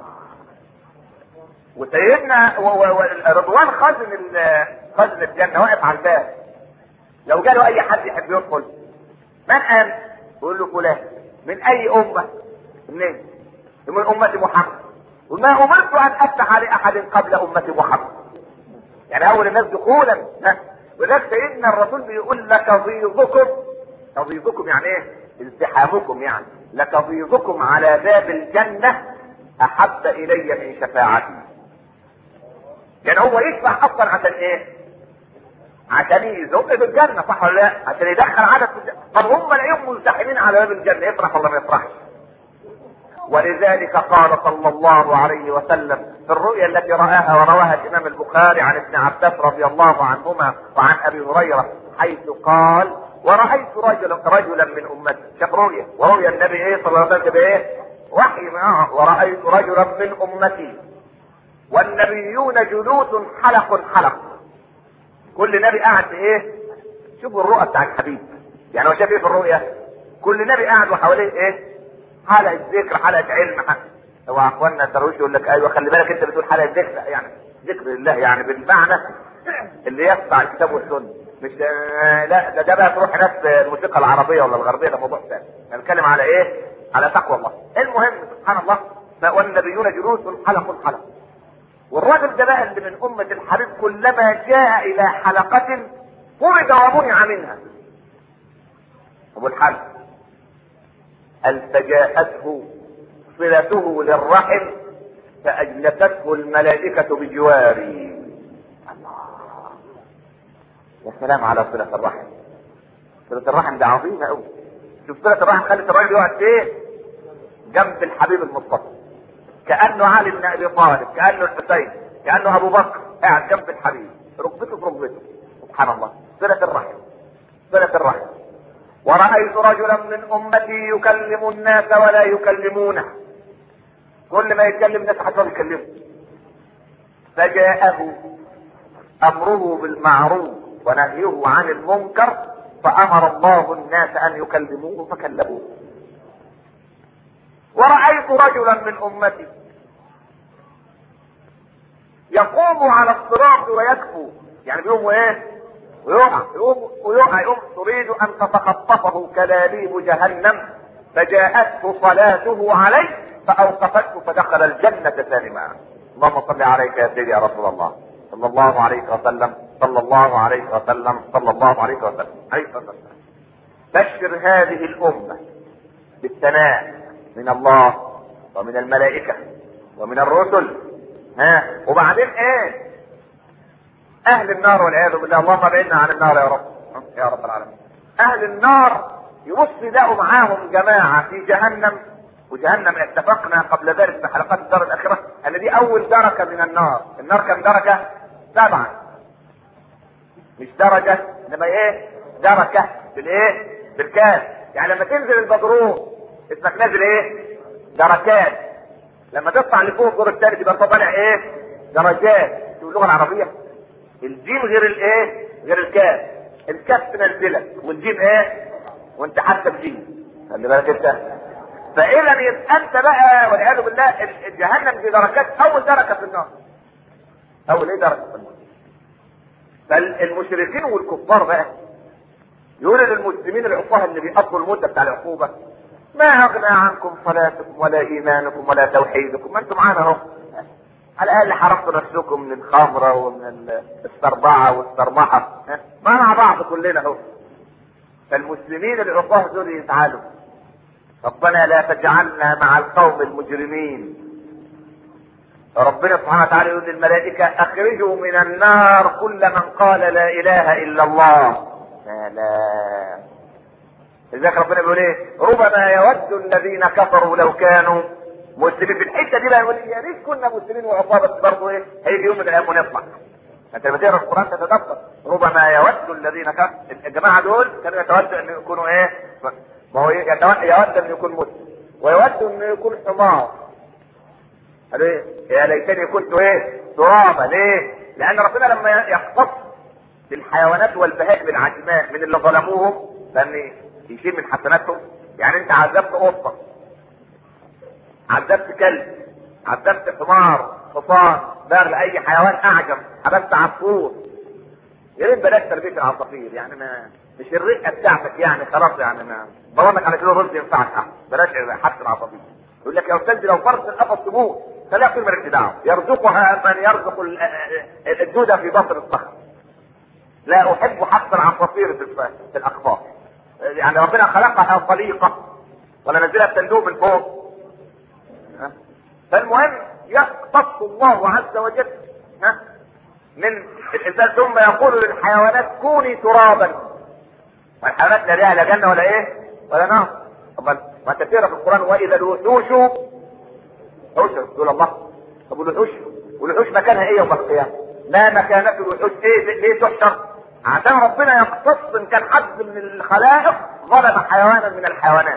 A: وسيدنا رضوان خزن خزن الجنة واقف على الباب لو جاله أي حد يحب يدخل من أنت؟ يقول له فلان من أي أمة؟ منين؟ من أمة محمد وما أمرت أن أفتح لأحد قبل أمة محمد يعني اول الناس دخولا ولذلك سيدنا الرسول بيقول لتضيظكم تضيظكم يعني ايه ازدحامكم يعني لتضيظكم على باب الجنة احب الي من شفاعتي يعني هو يشفع اصلا عشان ايه عشان يزق بالجنة صح ولا لا عشان يدخل عدد في الجنة طب هم لاقيهم ملتحمين على باب الجنة يفرح ولا ما يفرحش ولذلك قال صلى الله عليه وسلم في الرؤيا التي رآها ورواها الإمام البخاري عن ابن عباس رضي الله عنهما وعن أبي هريرة حيث قال ورأيت رجلا رجلا من أمتي شاف رؤيا ورؤيا النبي إيه صلى الله عليه وسلم إيه وحي معه ورأيت رجلا من أمتي والنبيون جلوس حلق حلق كل نبي قاعد في إيه شوفوا الرؤى بتاع الحبيب يعني هو شاف إيه في الرؤيا كل نبي قاعد وحواليه إيه حلقة ذكر حلقة علم حلقة. هو اخواننا الدرويش يقول لك ايوه خلي بالك انت بتقول حلقة ذكر يعني ذكر الله يعني بالمعنى اللي يقطع الكتاب والسنة مش لا ده, ده بقى تروح هناك في الموسيقى العربية ولا الغربية ده موضوع ثاني نتكلم على ايه؟ على تقوى الله المهم سبحان الله والنبيون جلوس حلق حلق والراجل ده بقى اللي من أمة الحبيب كلما جاء إلى حلقة فرد ومنع منها أبو الحلق التجاءته صلته للرحم فأجلسته الملائكة بجواري الله يا سلام على صلة الرحم صلة الرحم ده عظيمة أوي شوف صلة الرحم خلت الراجل يقعد فين جنب الحبيب المصطفى كأنه علي بن أبي طالب كأنه الحسين كأنه أبو بكر قاعد جنب الحبيب ركبته في ركبته سبحان الله صلة الرحم صلة الرحم ورأيت رجلا من أمتي يكلم الناس ولا يكلمونه كل ما يتكلم الناس حتى يكلمه فجاءه أمره بالمعروف ونهيه عن المنكر فأمر الله الناس أن يكلموه فكلموه ورأيت رجلا من أمتي يقوم على الصراط ويكفو يعني بيقوم ايه ويقع يقوم ويقع يقوم تريد ان تتخطفه كلاليب جهنم فجاءته صلاته عليه فاوقفته فدخل الجنة سالما اللهم صل عليك يا سيدي يا رسول الله صلى الله عليه وسلم صلى الله عليه وسلم صلى الله عليه وسلم عليه وسلم بشر هذه الأمة بالثناء من الله ومن الملائكة ومن الرسل ها وبعدين ايه اهل النار والعياذ بالله اللهم ابعدنا عن النار يا رب يا رب العالمين اهل النار يبص يلاقوا معاهم جماعة في جهنم وجهنم اتفقنا قبل ذلك في حلقات الدار الاخرة ان دي اول دركة من النار النار كم درجة سبعة مش درجة انما ايه دركة بالايه بالكاف يعني لما تنزل البدروم اسمك نازل ايه دركات لما تطلع لفوق الدور الثالث يبقى انت طالع ايه درجات في اللغه العربيه الجيم غير الايه غير الكاف الكاف تنزلك والجيم ايه وانت حتى بجيم خلي بالك انت فاذا يبقى انت بقى والعياذ بالله جهنم في دركات اول دركه في النار اول ايه دركه في النار فالمشركين والكفار بقى يقول للمسلمين العصاه اللي بيقضوا المده بتاع العقوبه ما اغنى عنكم صلاتكم ولا ايمانكم ولا توحيدكم ما انتم معانا اهو على الاقل حرقتوا نفسكم من الخمره ومن السربعه والسرمحه ما مع بعض كلنا اهو فالمسلمين العصاه دول يتعالوا ربنا لا تجعلنا مع القوم المجرمين ربنا سبحانه وتعالى يقول للملائكة أخرجوا من النار كل من قال لا إله إلا الله سلام لذلك ربنا بيقول ايه ربما يود الذين كفروا لو كانوا مسلمين في الحته دي بقى يقول يا ريت كنا مسلمين وعصابه بس برضه ايه هيجي يوم من الايام ونطلع انت لما تقرا القران تتدبر ربما يود الذين كفروا الجماعه دول كانوا يتودوا ان يكونوا ايه ما هو يتود يود ان يكون مسلم ويود انه يكون حمار قالوا ايه يا ليتني كنت ايه ترابا ليه؟ لان ربنا لما يختص بالحيوانات والبهائم العجماء من اللي ظلموهم لان يشيل من حسناتهم يعني انت عذبت قطه عذبت كلب عذبت حمار حصان بغل اي حيوان اعجم حبست عصفور يا ريت بلاش تربيه العصافير يعني ما مش الرقه بتاعتك يعني خلاص يعني ما ضمنك على كده رز ينفعك احسن بلاش حبس العصافير يقول لك يا استاذ لو فرس القفص تموت خليها في مالكش دعوه يرزقها من يرزق الدودة في بطن الصخر لا احب حق العصافير في الاقفاص يعني ربنا خلقها طليقة ولا نزلها الصندوق من فوق فالمهم يقتص الله عز وجل ها من الانسان ثم يقول للحيوانات كوني ترابا والحيوانات لا لها لا جنه ولا ايه ولا نار طب ما انت تقرا في القران واذا الوحوش وحوش يقول الله طب الوحوش والوحوش مكانها ايه يوم القيامه؟ ما مكانة الوحوش ايه ليه تحشر؟ عشان ربنا يقتص ان كان حد من الخلائق ظلم حيوانا من الحيوانات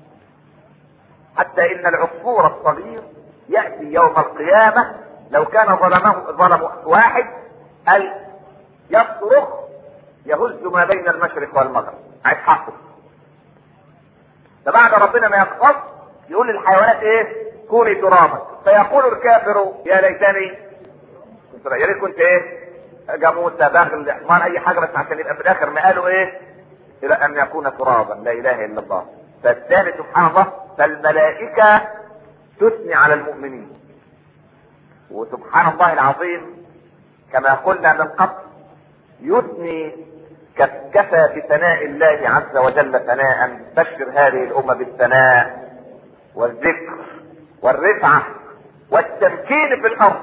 A: حتى ان العصفور الصغير ياتي يوم القيامه لو كان ظلمه ظلم واحد اي يصرخ يهز ما بين المشرق والمغرب عايز حقه فبعد ربنا ما يقتص يقول للحيوانات ايه كوني ترابا فيقول الكافر يا ليتني كنت يا ريت كنت ايه جاموسه بغل حمار اي حاجه بس عشان يبقى في الاخر ما قالوا ايه الى ان يكون ترابا لا اله الا الله فالثاني سبحان الله فالملائكه تثني على المؤمنين وسبحان الله العظيم كما قلنا من قبل يثني كفى بثناء الله عز وجل ثناء بشر هذه الامه بالثناء والذكر والرفعه والتمكين في الارض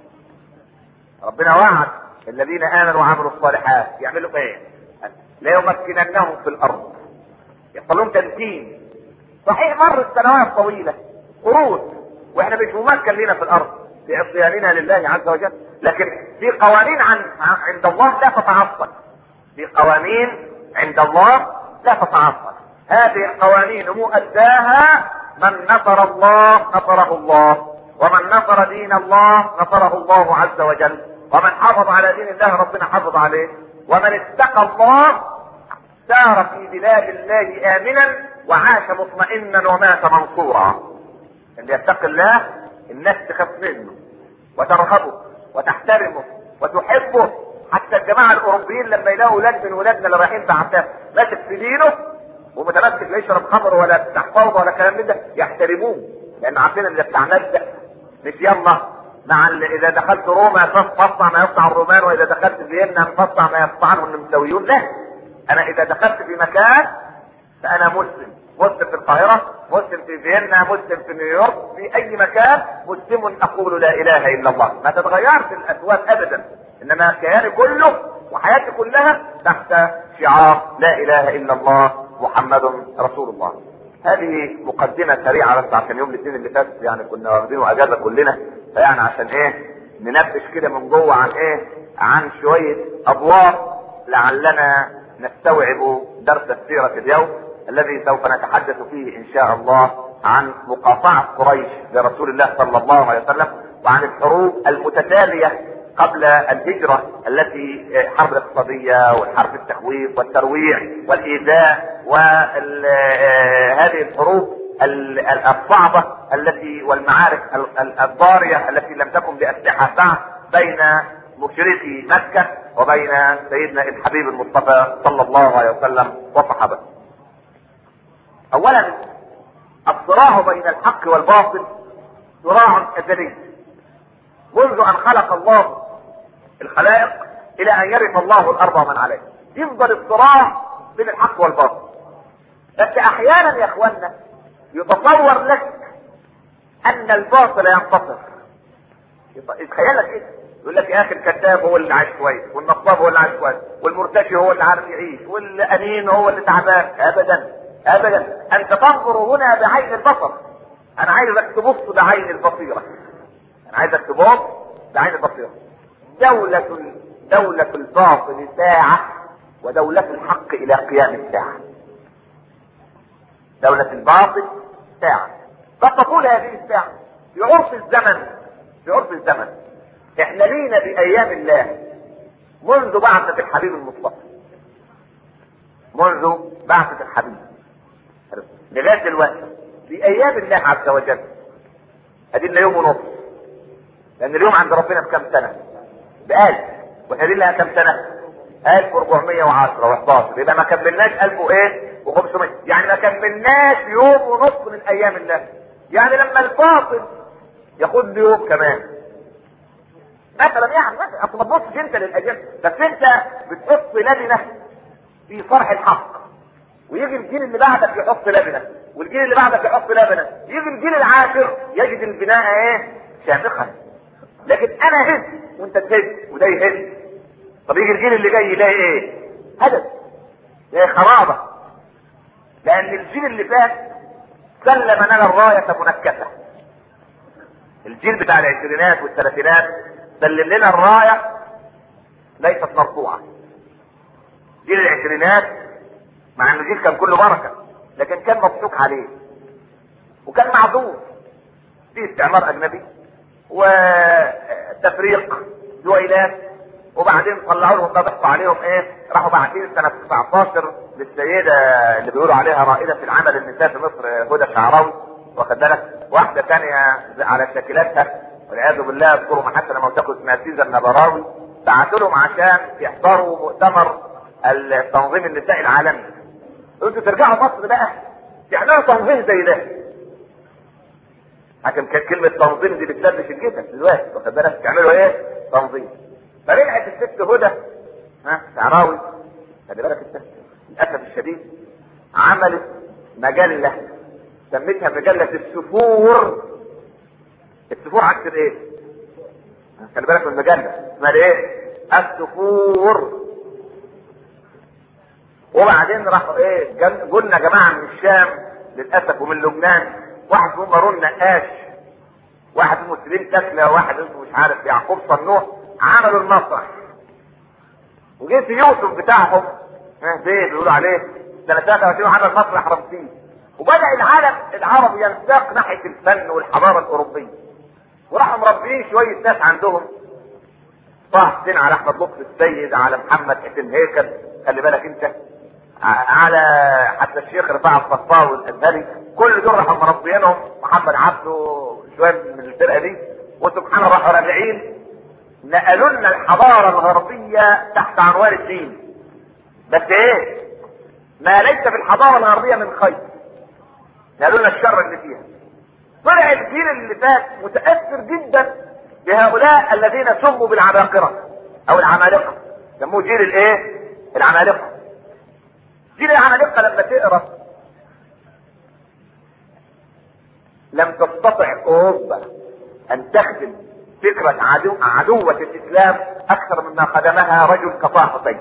A: ربنا وعد الذين امنوا وعملوا الصالحات يعملوا ايه؟ لا يمكننهم في الارض يحصل لهم تمكين صحيح مرت سنوات طويله قرون واحنا مش ممكن لنا في الارض في عصياننا لله عز وجل لكن في قوانين عن عند الله لا تتعطل في قوانين عند الله لا تتعطل هذه القوانين مؤداها من نصر الله نصره الله ومن نصر دين الله نصره الله عز وجل ومن حافظ على دين الله ربنا حافظ عليه ومن اتقى الله سار في بلاد الله امنا وعاش مطمئنا ومات منصورا اللي يتقي الله الناس تخاف منه وترهبه وتحترمه وتحبه حتى الجماعه الاوروبيين لما يلاقوا اولاد من ولادنا اللي رايحين بعثات ماسك في دينه ومتمسك لا يشرب خمر ولا بتاع فوضى ولا كلام من ده يحترموه لان عارفين ان بتاع ده مش يلا مع اذا دخلت روما فاصنع ما يصنع الرومان واذا دخلت فيينا فاصنع ما يصنعه المساويون لا انا اذا دخلت في مكان فانا مسلم مسلم في القاهرة مسلم في فيينا مسلم في نيويورك في اي مكان مسلم اقول لا اله الا الله ما تتغيرش الاسواق ابدا انما كياني كله وحياتي كلها تحت شعار لا اله الا الله محمد رسول الله هذه مقدمة سريعة بس عشان يوم الاثنين اللي فات يعني كنا واخدينه اجازة كلنا فيعني عشان ايه ننفش كده من جوه عن ايه عن شوية ادوار لعلنا نستوعب درس السيرة اليوم الذي سوف نتحدث فيه ان شاء الله عن مقاطعة قريش لرسول الله صلى الله عليه وسلم وعن الحروب المتتالية قبل الهجرة التي حرب الاقتصادية والحرب التخويف والترويع والإيذاء وهذه الحروب الصعبة التي والمعارك الضارية التي لم تكن بأسلحة بعد بين مشركي مكة وبين سيدنا الحبيب المصطفى صلى الله عليه وسلم وصحابته. أولا الصراع بين الحق والباطل صراع أزلي منذ أن خلق الله الخلائق الى ان يرث الله الارض ومن عليها يفضل الصراع بين الحق والباطل بس احيانا يا اخوانا يتصور لك ان الباطل ينتصر يتخيلك كده يقول لك يا اخي الكذاب هو اللي عايش كويس والنصاب هو اللي عايش كويس والمرتشي هو اللي عارف يعيش والامين هو اللي تعبان ابدا ابدا انت تنظر هنا بعين البصر انا عايزك تبص بعين البصيره انا عايزك تبص بعين البصيره دولة دولة الباطل ساعة ودولة الحق إلى قيام الساعة. دولة الباطل ساعة. قد تطول هذه الساعة في عرف الزمن في عرف الزمن. احنا لينا بأيام الله منذ بعثة الحبيب المصطفى. منذ بعثة الحبيب. لغاية دلوقتي بأيام الله عز وجل. أدينا يوم ونص. لأن اليوم عند ربنا بكم سنة؟ بألف واحنا لها كم سنة؟ 1410 و11 يبقى ما كملناش 1000 وايه؟ و500 يعني ما كملناش يوم ونص من ايام الله يعني لما الباطل ياخد له يوم كمان مثلا يعني مثلا اصل ما تبصش انت للاجيال بس انت بتحط لبنه في صرح الحق ويجي الجيل اللي بعدك يحط لبنه والجيل اللي بعدك يحط لبنه يجي الجيل العاشر يجد البناء ايه شامخا لكن انا هز وانت تهز وده يهز طب يجي الجيل اللي جاي يلاقي ايه هدف يلاقي خرابه لان الجيل اللي فات سلم لنا الرايه منكسه الجيل بتاع العشرينات والثلاثينات سلم لنا الرايه ليست مرفوعه جيل العشرينات مع ان الجيل كان كله بركه لكن كان مضحوك عليه وكان معذور في استعمار اجنبي وتفريق دويلات وبعدين طلعوا لهم ضغطوا عليهم ايه راحوا باعتين سنه 19 للسيده اللي بيقولوا عليها رائده في العمل النساء في مصر هدى شعراوي واخد بالك واحده ثانيه على شاكلتها والعياذ بالله اذكروا محسن موتكم اسمها سيزا النبراوي بعتوا لهم عشان يحضروا مؤتمر التنظيم النسائي العالمي انتوا ترجعوا مصر بقى تعملوا تنظيم زي ده عشان كانت كلمة تنظيم دي بتلبش الجسم دلوقتي واخد بالك تعملوا ايه؟ تنظيم فرجعت الست هدى ها شعراوي خلي بالك انت للاسف الشديد عملت مجلة سميتها مجلة السفور السفور عكس الايه؟ خلي بالك من المجلة اسمها ايه؟ السفور وبعدين راحوا ايه قلنا جماعه من الشام للاسف ومن لبنان واحد اسمه مارون نقاش واحد اسمه سليم تكله واحد اسمه مش عارف يعقوب صنوح عملوا المسرح وجه يوسف بتاعهم ها ايه بيقولوا عليه سنه 23 عمل مسرح رمسيس وبدا العالم العربي ينساق ناحيه الفن والحضاره الاوروبيه وراحوا مربيين شويه ناس عندهم طه حسين على احمد لطفي السيد على محمد حسين هيكل خلي بالك انت على حتى الشيخ رفاعة الصفاوي الازهري كل دول راحوا مربيينهم محمد عبده شويه من الفرقه دي وسبحان الله راحوا راجعين نقلوا لنا الحضاره الغربيه تحت عنوان الدين بس ايه ما ليس في الحضاره الغربيه من خير نقلوا لنا الشر اللي فيها طلع الجيل اللي فات متاثر جدا بهؤلاء الذين سموا بالعباقره او العمالقه سموه جيل الايه العمالقه جيل العمالقه لما تقرا لم تستطع اوروبا ان تخدم فكرة عدو عدوة الاسلام اكثر مما خدمها رجل كطه حسين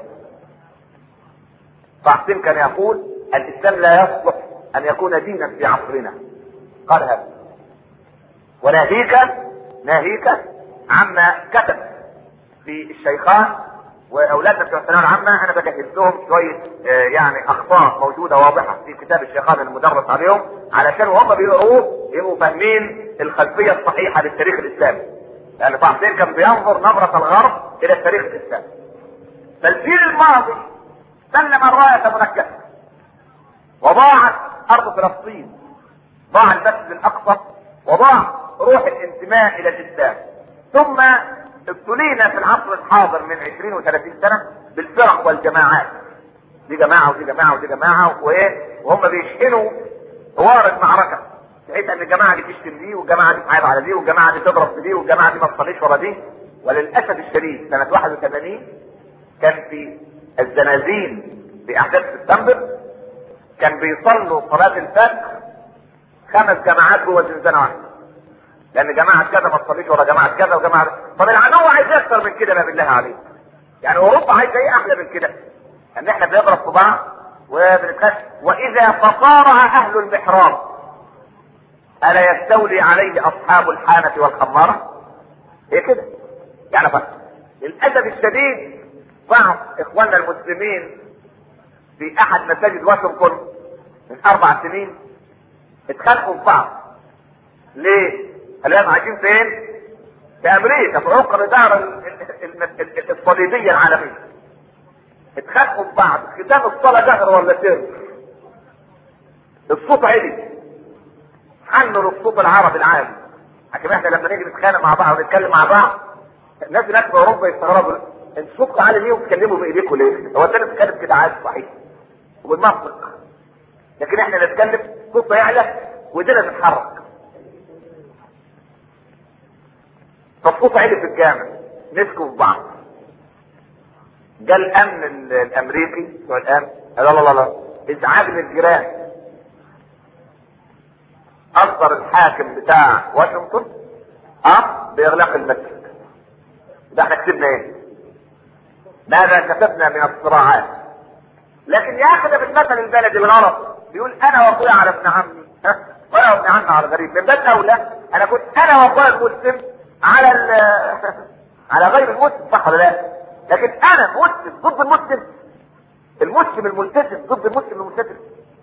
A: طه حسين كان يقول الاسلام لا يصلح ان يكون دينا في عصرنا قال هذا وناهيك ناهيك عما كتب في الشيخان واولادنا بتوع الثانويه العامه انا بجهز لهم شويه آه يعني اخطاء موجوده واضحه في كتاب الشيخان المدرس عليهم علشان وهم بيقروه يبقوا فاهمين الخلفيه الصحيحه للتاريخ الاسلامي. لان طه حسين كان بينظر نظره الغرب الى التاريخ الاسلامي. فالجيل الماضي سلم الرايه منكسه. وضاعت ارض فلسطين. ضاع المسجد الاقصى وضاع روح الانتماء الى الاسلام. ثم ابتلينا في العصر الحاضر من 20 و30 سنه بالفرق والجماعات دي جماعه ودي جماعه ودي جماعه وايه وهم بيشحنوا حوار المعركه بحيث ان الجماعه دي تشتم دي والجماعه دي تعايب على دي والجماعه دي تضرب في دي والجماعه دي ما تصليش ورا دي وللاسف الشديد سنه 81 كان في الزنازين في احداث سبتمبر كان بيصلوا صلاه الفجر خمس جماعات جوه زنزانه واحده لان جماعه كذا ما تصليش ورا جماعه كذا وجماعه طب العدو عايز ايه اكتر من كده ما بالله عليك يعني اوروبا عايزه ايه احلى من كده ان احنا بنضرب في بعض وبنتخش واذا تصارع اهل المحراب الا يستولي عليه اصحاب الحانه والخماره هي كده يعني بس للاسف الشديد بعض اخواننا المسلمين في احد مساجد واشنطن من اربع سنين اتخانقوا في بعض ليه؟ الان عايشين فين؟ في امريكا في عقر الاداره الصليبيه العالميه. اتخانقوا في بعض، ختام الصلاه جهر ولا سر؟ الصوت عالي. حنوا للصوت العربي العالي. عشان احنا لما نيجي نتخانق مع بعض ونتكلم مع بعض الناس هناك في اوروبا يستغربوا انت صوتكم عالي ليه وبتتكلموا بايديكم ليه؟ هو انت بتتكلم كده عادي صحيح. وبالمنطق. لكن احنا نتكلم صوتنا يعلى وايدينا تتحرك. فالصوت عالي في الجامع مسكوا في بعض جاء الامن الامريكي بتوع الامن قال لا لا لا ازعاج للجيران اصدر الحاكم بتاع واشنطن اه باغلاق المسجد ده احنا كسبنا ايه ماذا كسبنا من الصراعات لكن ياخذ بالمثل البلدي الغرض بيقول انا واخويا على ابن عمي وانا وابن عمي على الغريب من باب اولى انا كنت انا واخويا المسلم على على غير المسلم صح ولا لا؟ لكن انا مسلم ضد المسلم المسلم الملتزم ضد المسلم الملتزم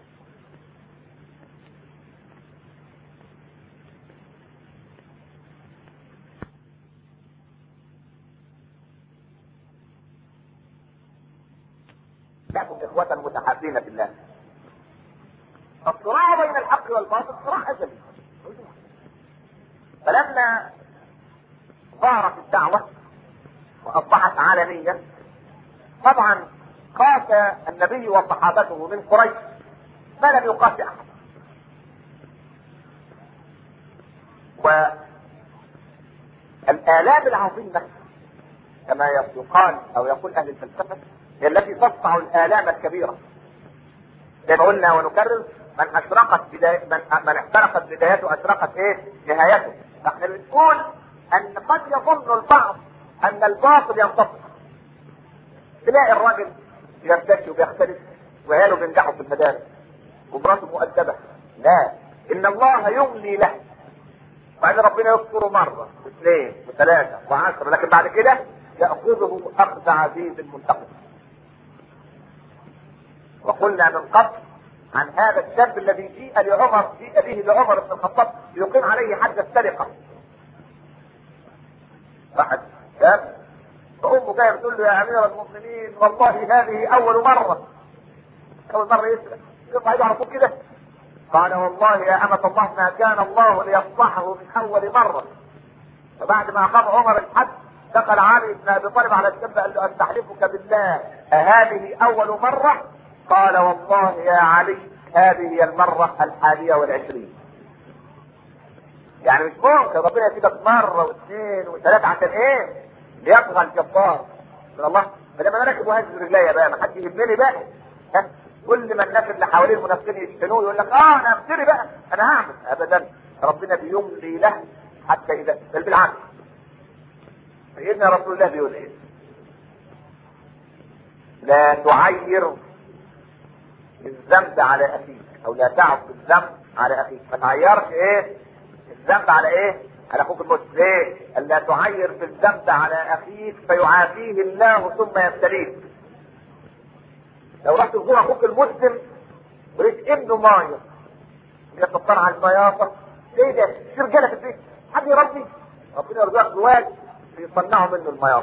A: لكم اخوة متحابين في الله الصراع بين الحق والباطل صراع ازلي فلما ظهرت الدعوة واصبحت عالمية طبعا قاس النبي وصحابته من قريش ما لم يقاس احد والآلام العظيمة كما يقال أو يقول أهل الفلسفة هي التي تصنع الآلام الكبيرة زي ما قلنا ونكرر من أشرقت بداية من, من احترقت بدايته أشرقت إيه نهايته فاحنا بنقول أن قد يظن البعض أن الباطل ينتصر تلاقي الراجل يرتشي وبيختلف وعياله بينجحوا في المدارس ومراته مؤدبة لا إن الله يملي له وبعدين ربنا يذكره مرة واثنين وثلاثة وعشرة لكن بعد كده يأخذه أخذ عزيز منتقم وقلنا من قبل عن هذا الشاب الذي جيء لعمر جيء به لعمر بن الخطاب يقيم عليه حد السرقة واحد شاب فأمه جاية بتقول له يا أمير المؤمنين والله هذه أول مرة أول مرة يسرق يقطع يده على طول كده قال والله يا أمة الله ما كان الله ليفضحه من أول مرة فبعد ما أقام عمر الحد دخل علي بن أبي طالب على الشاب قال له أستحلفك بالله أهذه أول مرة قال والله يا علي هذه هي المرة الحادية والعشرين يعني مش ممكن ربنا يسيبك مرة واثنين وثلاثة عشان ايه؟ ليطغى الجبار من الله فلما انا راكب وهز رجليا بقى ما حد يهمني بقى ها كل ما الناس اللي حواليه المنافقين يشتنوه يقول لك اه انا افتري بقى انا هعمل ابدا ربنا بيملي له حتى اذا بل بالعكس سيدنا رسول الله بيقول ايه؟ لا تعير الذنب على اخيك او لا تعص الذنب على اخيك ما تعيرش ايه الذنب على ايه على اخوك المسلم ليه الا تعير في الذنب على اخيك فيعافيه الله ثم يبتليك لو رحت تزور اخوك المسلم ولقيت ابنه ماير يتطلع على المياطه ايه ده في رجاله في البيت حد يربي ربنا يرزقك جوال يصنعوا منه المياطه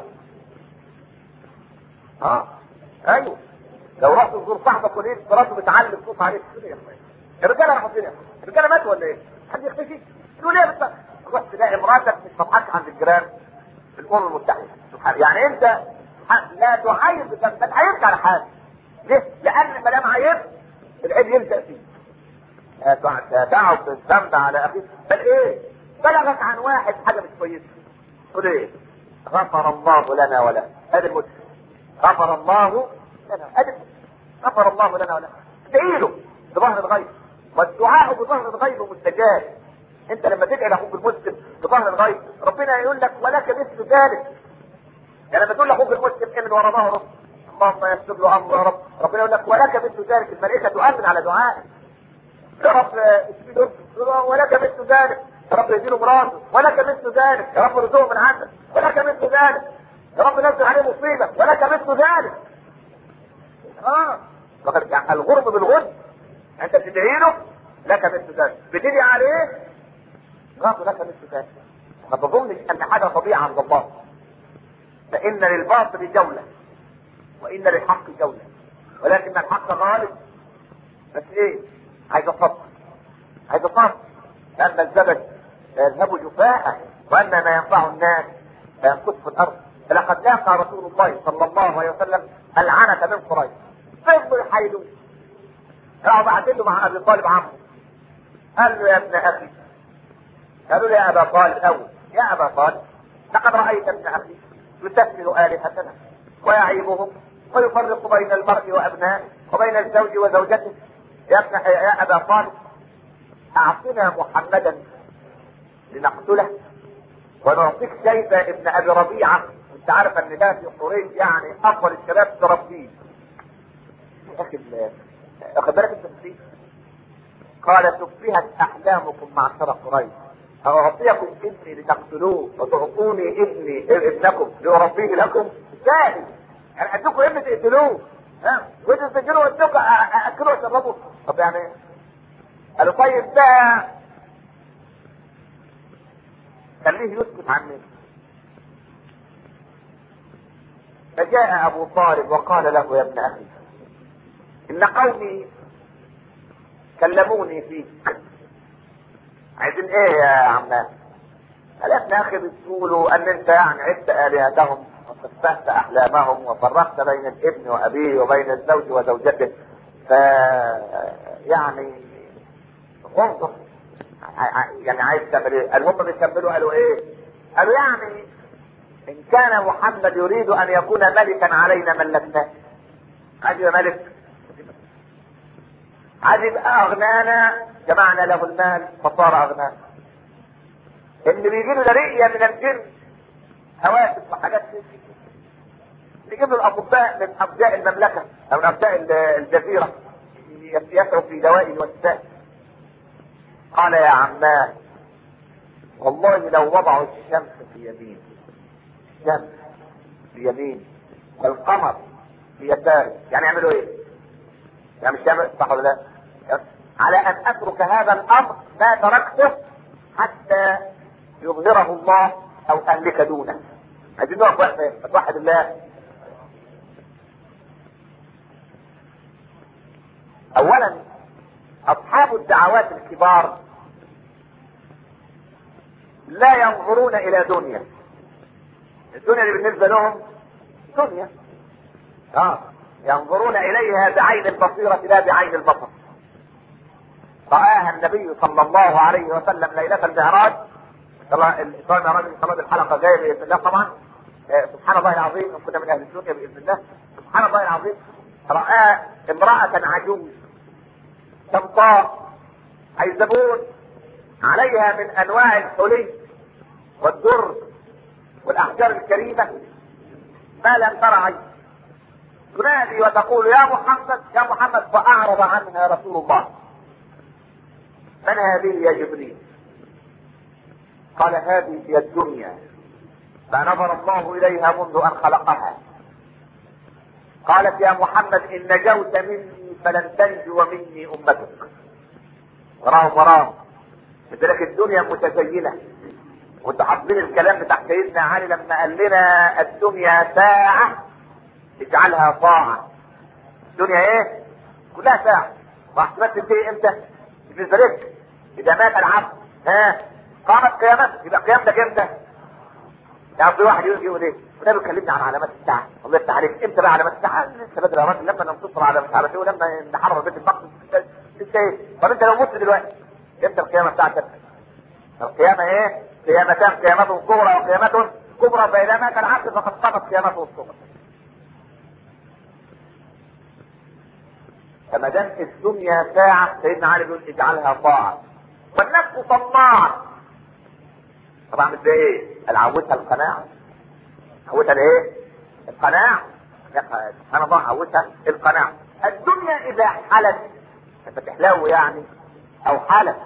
A: اه ايوه لو رحت تزور صاحبك ولقيت مراته بتعلم صوت عليك كده يا اخويا الرجاله راحوا فين الرجاله ماتوا ولا ايه؟ حد يختفي؟ تقول ايه بس تروح تلاقي مراتك مش مضحكه عند الجيران في الامم المتحده سبحان يعني انت لا تعاير بالذنب ما تعايرش على حاجه ليه؟ لان ما دام عايرت العيب يلزق فيه تعب بالذنب على اخيك بل ايه؟ بلغك عن واحد حاجه مش كويسه تقول ايه؟ غفر الله لنا ولا هذا المسلم غفر الله لنا هذا غفر الله لنا ولا ادعي له بظهر الغيب والدعاء بظهر الغيب مستجاب انت لما تدعي لاخوك المسلم بظهر الغيب ربنا يقول لك ولك مثل ذلك يعني لما تقول لاخوك المسلم امن ورا ظهره اللهم يسر له امره يا رب ربنا يقول لك ولك مثل ذلك الملائكه تؤمن على دعائك يا رب ولك مثل ذلك يا رب يديله مراته ولك مثل ذلك يا رب رزقه من عندك ولك مثل ذلك يا رب نزل عليه مصيبه ولك مثل ذلك اه فقد الغرب بالغرب انت بتدعي له لك مثل ذلك بتدعي عليه غاض لك مثل ذلك ما تظنش ان حاجه طبيعه عند الله فان للباطل جوله وان للحق جوله ولكن الحق غالب بس ايه عايز صبر عايز صبر لان الزبد يذهب جفاء وان ما ينفع الناس فينقص في الارض فلقد لاقى رسول الله صلى الله عليه وسلم العنة من قريش فيفضل يحايلوه راحوا بعتين له مع ابي طالب عمه قال له يا ابن اخي قالوا له يا ابا طالب اول يا ابا طالب لقد رايت ابن اخي يسفل الهتنا ويعيبهم ويفرق بين المرء وابنائه وبين الزوج وزوجته يا ابن يا ابا طالب اعطنا محمدا لنقتله ونعطيك شيبه ابن ابي ربيعه انت عارف ان ده في قريش يعني افضل الشباب تربيه يا اخي واخد بالك التفسير قال شبهت احلامكم معشر قريش أعطيكم ابني لتقتلوه وتعطوني ابني ابنكم لأربيه لكم ازاي؟ يعني اديكم ابني تقتلوه ها وانتوا تسجلوا واديكم اكلوا واشربوا طب يعني ايه؟ قالوا طيب ده خليه يسكت عني فجاء ابو طالب وقال له يا ابن اخي ان قومي كلموني فيك عايزين ايه يا عمنا قال يا ابن اخي بتقولوا ان انت يعني عدت الهتهم وسفهت احلامهم وفرقت بين الابن وابيه وبين الزوج وزوجته ف يعني انظر يعني عايز تعمل ايه؟ المهم بيكملوا قالوا ايه؟ قالوا يعني ان كان محمد يريد ان يكون ملكا علينا ملكناه عايز يبقى ملك عايز يبقى اغنانا جمعنا له المال فصار اغنانا اللي بيجي له رئيه من الجن هواتف وحاجات نجيب له الاطباء من ابناء المملكه او من ابناء الجزيره يسعوا في دوائه والسائل قال يا عماه والله لو وضعوا الشمس في يمين الشمس في يمين والقمر في يسار يعني يعملوا ايه؟ يعني مش يعمل صح ولا لا؟ على ان اترك هذا الامر ما تركته حتى يظهره الله او اهلك دونه. عايزين نقف وقفه توحد الله. اولا اصحاب الدعوات الكبار لا ينظرون الى دنيا الدنيا اللي بالنسبه لهم دنيا اه ينظرون اليها بعين البصيره لا بعين البصر رآها النبي صلى الله عليه وسلم ليلة المعراج طبعا الإسراء المعراج إن شاء الله الحلقة جاية بإذن الله طبعا سبحان الله العظيم إن كنا من أهل الدنيا بإذن الله سبحان الله العظيم رأى امرأة عجوز سمطاء عيزبون عليها من أنواع الحلي والدر والأحجار الكريمة ما لم تر عين تنادي وتقول يا محمد يا محمد فأعرض عنها رسول الله من هذه يا جبريل قال هذه هي الدنيا فنظر الله اليها منذ ان خلقها قالت يا محمد ان نجوت مني فلن تنجو مني امتك وراهم وراهم لذلك الدنيا متزينه وانتوا حافظين الكلام بتاع سيدنا علي لما قال لنا الدنيا ساعه اجعلها طاعه الدنيا ايه؟ كلها ساعه واحتمال تنتهي امتى؟ بالنسبه لك اذا مات العبد ها قامت قيامته يبقى قيامتك امتى؟ يعني في واحد يجي يقول ايه؟ النبي كلمني عن علامات الساعه الله يفتح عليك امتى بقى علامات الساعه؟ لسه بدري يا راجل لما ننتصر على مش عارف ايه ولما نحرر بيت المقدس لسه ايه؟ طب انت لو مت دلوقتي امتى القيامه بتاعتك؟ القيامه ايه؟ قيامتان قيامته صغرى وقيامته كبرى فاذا مات العبد فقد قامت قيامته الصغرى. فما دام الدنيا ساعة سيدنا علي بيقول اجعلها طاعة والنفس طماعة طبعا ده ايه؟ العودها القناعة عودها الايه؟ القناعة سبحان الله عودها القناعة الدنيا إذا حلت انت تحلو يعني أو حلت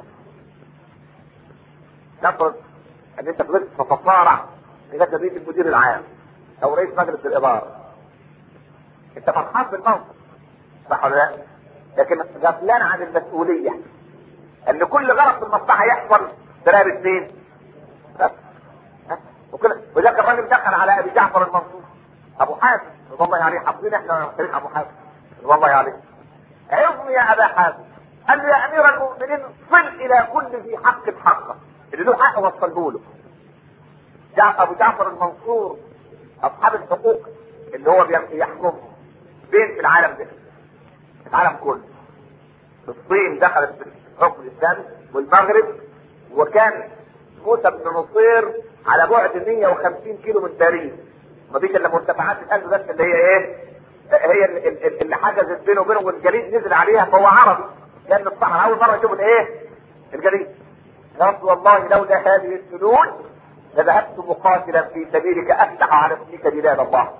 A: تفرض ان انت فضلت تتصارع لغايه بقيت المدير العام او رئيس مجلس الاداره انت فرحان بالموقف صح ولا لا؟ لكن غفلان عن المسؤوليه ان كل غلط في المصلحه يحصل برقبه مين؟ بس وكده وذاك الراجل دخل على ابي جعفر المنصور ابو حاتم رضي الله عليه حافظين احنا تاريخ ابو حاتم رضي الله عليه عظني يا ابا حاتم قال له يا امير المؤمنين صل الى كل ذي حق حقه اللي له حق وصله له جعفر ابو جعفر المنصور اصحاب الحقوق اللي هو يحكمهم فين في العالم ده في العالم كله الصين دخلت في الحكم الاسلامي والمغرب وكان موسى بن نصير على بعد 150 كيلو من باريس مفيش الا مرتفعات القلب بس اللي هي ايه هي اللي حجزت بينه وبينه والجليد نزل عليها فهو عربي لان الصحراء اول مره يشوفوا الايه الجليد يا رب والله لولا هذه السنون لذهبت مقاتلا في سبيلك افتح على اسمك بلاد الله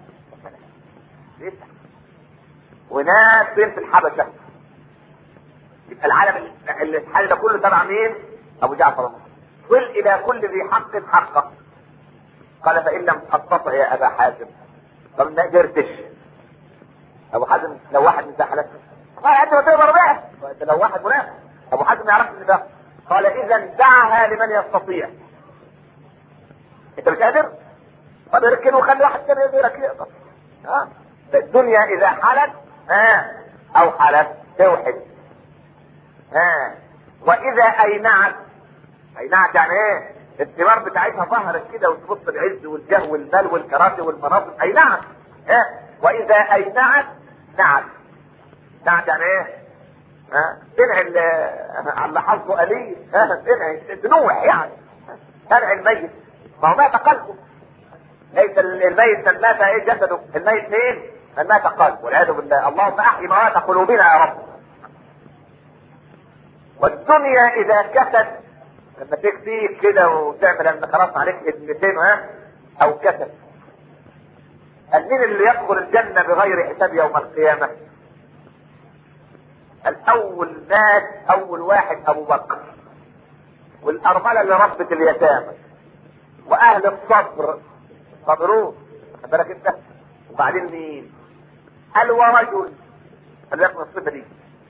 A: وناس فين في الحبشه يبقى العالم الحال ده كله تبع مين؟ ابو جعفر قل الى كل ذي حق حقه قال فان لم تستطع يا ابا حازم طب ما قدرتش ابو حازم لو واحد من حالات قال انت ما تقدر بقى انت لو واحد منافق ابو حازم ما يعرفش ان ده قال اذا دعها لمن يستطيع انت مش قادر طب اركن وخلي واحد ثاني غيرك يقدر ها الدنيا اذا حلت ها او حلت توحد ها واذا اينعت اينعت يعني ايه الثمار بتاعتها ظهرت كده وتبص العز والجه والمال والكراسي والمناصب اينعت ها واذا اينعت نعت نعت يعني ايه ها تنعي على حظه قليل ها تنعي تنوح يعني تنعي الميت ما هو مات قلبه ليس الميت من مات ايه جسده الميت مين من مات قلبه والعياذ بالله اللهم احي موات قلوبنا يا رب والدنيا اذا كست لما تكفيك كده وتعمل ان خلاص عليك ابنتين ها او كسب مين اللي يدخل الجنة بغير حساب يوم القيامة الاول ناس اول واحد ابو بكر والارملة اللي ربت اليتامى واهل الصبر صبرون خد بالك انت وبعدين مين قال ورجل خليك من الصفه دي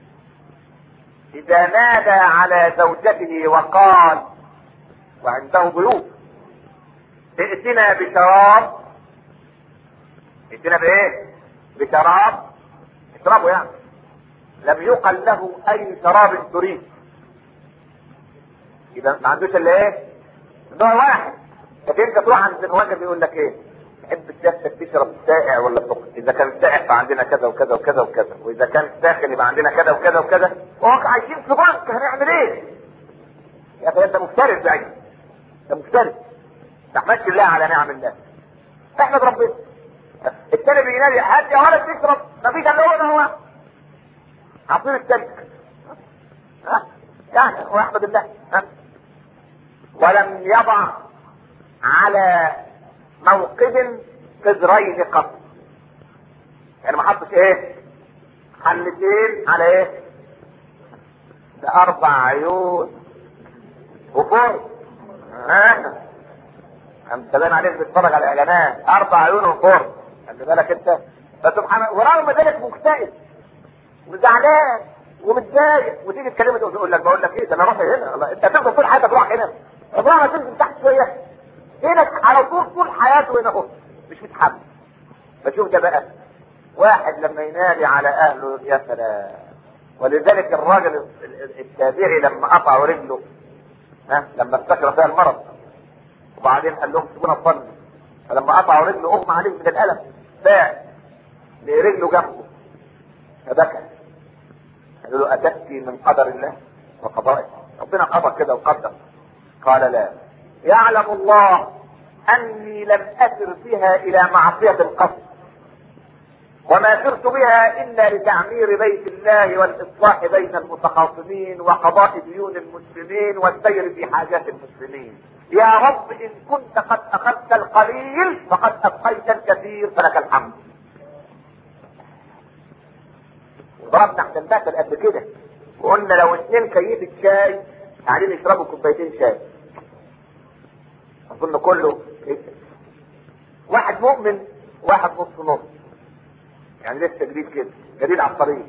A: اذا نادى على زوجته وقال وعنده ضيوف ائتنا بشراب ائتنا بايه بشراب اشربوا يعني لم يقل له اي شراب تريد اذا ما عندوش الا ايه نوع واحد لكن انت تروح عند الراجل بيقول لك ايه تحب سيادتك تشرب سائع ولا سخن اذا كان سائع فعندنا كذا وكذا وكذا وكذا واذا كان ساخن يبقى عندنا كذا وكذا وكذا وهو عايشين في بنك هنعمل ايه يا اخي انت مفترس بعيد انت مفترس ما تحمدش الله على نعم الله احمد ربنا التاني بينادي هات يا ولد تشرب مفيش الا هو ده هو عصير التلج ها يعني واحمد الله ها ولم يضع على موقد قدرين قط يعني ما حطش ايه حلتين على ايه ده اربع عيون وفور ها انت باين عليك بتتفرج على الاعلانات اربع عيون وفور خلي بالك انت فسبحان ورغم ذلك مكتئب وزعلان ومتضايق وتيجي تكلمه تقول لك بقول لك ايه ده انا رافع هنا انت هتفضل طول حياتك تروح هنا عمرها ما تنزل تحت شويه هنا على طول طول حياته هنا اهو مش متحمل فشوف ده بقى واحد لما ينادي على اهله يا سلام ولذلك الراجل التابعي لما قطعوا رجله ها لما استشرى فيها المرض وبعدين قال لهم سيبونا نصلي فلما قطعوا رجله اغمى عليه من الالم باع رجله جنبه فبكى قالوا له اتبكي من قدر الله وقضائه ربنا قضى كده وقدر قال لا يعلم الله اني لم اسر بها الى معصية القصد وما سرت بها الا لتعمير بيت الله والاصلاح بين المتخاصمين وقضاء ديون المسلمين والسير في حاجات المسلمين يا رب ان كنت قد اخذت القليل فقد ابقيت الكثير فلك الحمد وضربنا تحت المثل قد كده وقلنا لو اثنين كيف شاي قاعدين يشربوا كوبايتين شاي اظن كله واحد مؤمن واحد نص نص يعني لسه جديد كده جديد على الطريق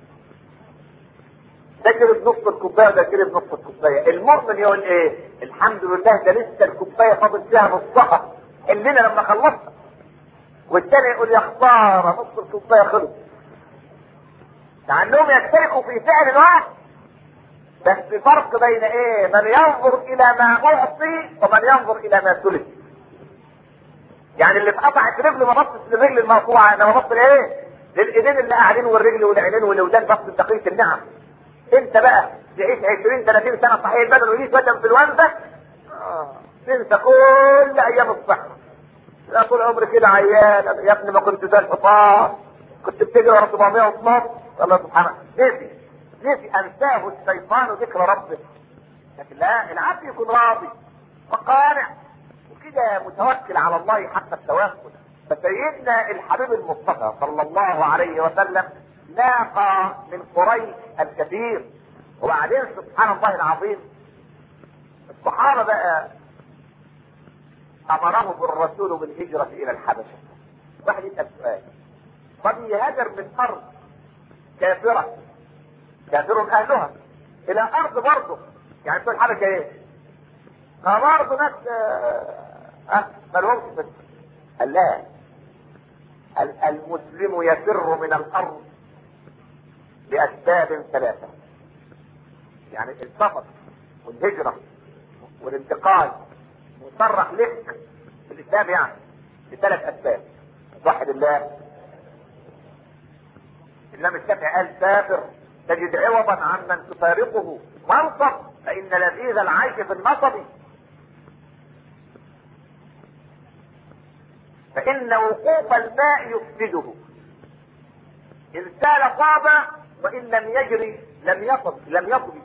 A: ده شرب نص الكوبايه وده شرب نص الكوبايه المؤمن يقول ايه الحمد لله ده لسه الكوبايه فاضل فيها نصها حلنا لما خلصنا والتاني يقول يا خساره نص الكوبايه خلص لانهم يشتركوا في فعل واحد بس فرق بين ايه من ينظر الى ما اعطي ومن ينظر الى ما سلب يعني اللي اتقطعت رجله ما بصش للرجل المقطوعه انما بص لايه للايدين اللي قاعدين والرجل والعينين والودان بص لبقيه النعم انت بقى تعيش 20 30 سنه صحيح البدن ويجيك بدن في الوانزه آه. ننسى كل ايام الصحه لا طول عمري كده عيان يا ابني ما كنت زي الحصان كنت بتجري ورا 712 الله سبحانه نسي نسي انساه الشيطان ذكر ربه لكن لا العبد يكون راضي وقانع وكده متوكل على الله حتى التوكل فسيدنا الحبيب المصطفى صلى الله عليه وسلم لاقى من قريش الكثير وبعدين سبحان الله العظيم الصحابة بقى أمرهم الرسول بالهجرة إلى الحبشة واحد يسأل سؤال طب يهاجر من أرض كافرة كافر أهلها إلى أرض برضه يعني بتوع الحبشة إيه؟ ما برضه ناس أه ما لهمش بس قال لا المسلم يفر من الأرض لأسباب ثلاثة يعني السفر والهجرة والانتقال مصرح لك في الإسلام يعني لثلاث أسباب وحد الله الإمام الشافعي قال سافر تجد عوضا عمن تفارقه وانصب فإن لذيذ العيش في النصب فإن وقوف الماء يفسده إن سال طاب وإن لم يجري لم يصب لم يصب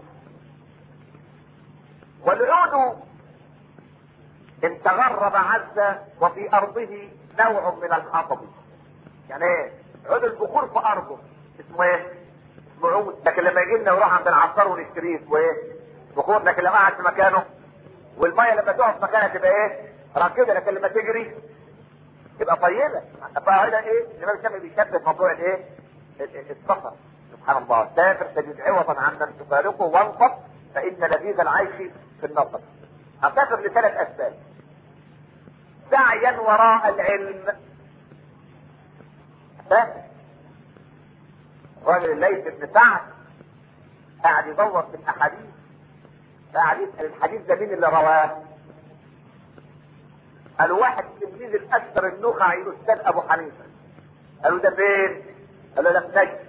A: والعود إن تغرب عز وفي أرضه نوع من الحطب يعني ايه عود البخور في أرضه اسمه ايه اسمه عود لكن لما يجي لنا ويروح عند العطار ونشتريه اسمه ايه بخور لكن لما قعد في مكانه والميه لما تقف مكانها تبقى ايه راكده لكن لما تجري تبقى طيبه فهنا ايه الامام الشافعي بيشبه موضوع الايه السفر سبحان الله سافر تجد عوضا عمن تفارقه وانصب فان لذيذ العيش في النصب اسافر لثلاث اسباب سعيا وراء العلم سافر الراجل الليث بن سعد قاعد يدور في الاحاديث قاعد يسال الحديث ده مين اللي رواه قالوا واحد تلميذ الاكثر النخعي الاستاذ ابو حنيفه قالوا ده فين؟ قالوا ده في نجد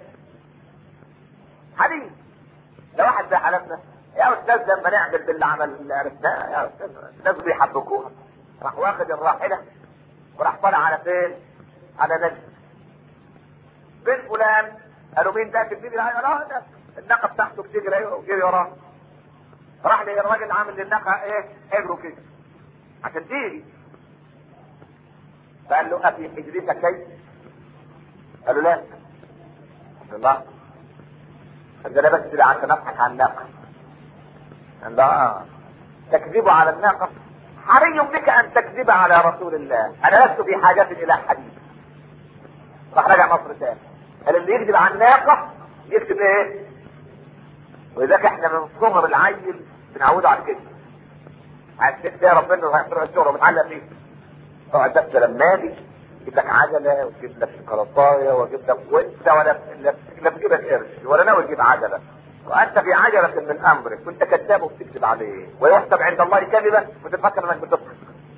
A: حديث ده واحد زي حالتنا يا استاذ لما نعمل باللي عمل عرفناه يا استاذ الناس بيحبكوها راح واخد الراحله وراح طالع على فين؟ على نجد بين فلان قالوا مين ده تلميذ لا ده الناقه بتاعته بتجري وجري وراه راح للراجل عامل للناقه ايه؟ اجروا كده عشان تيجي فقال له افي حجرتك كيف؟ قالوا لا قال الله قال انا بس عشان اضحك على الناقه قال لا تكذب على الناقه حري بك ان تكذب على رسول الله انا لست في حاجه الى حديث راح رجع مصر تاني قال اللي يكذب على الناقه يكتب ايه ولذلك احنا من صغر العيل بنعوده على كده عايز ده ربنا هيحضر الشغل ومتعلق فيه طبعا ده لما اجي يجيب لك عجله ويجيب لك شوكولاتايه ويجيب لك وانت ولا لا بتجيب لك قرش ولا ناوي تجيب عجله وانت في عجله من امرك كنت كذاب وبتكذب عليه ويحسب عند الله كذبا وتفكر انك بتصدق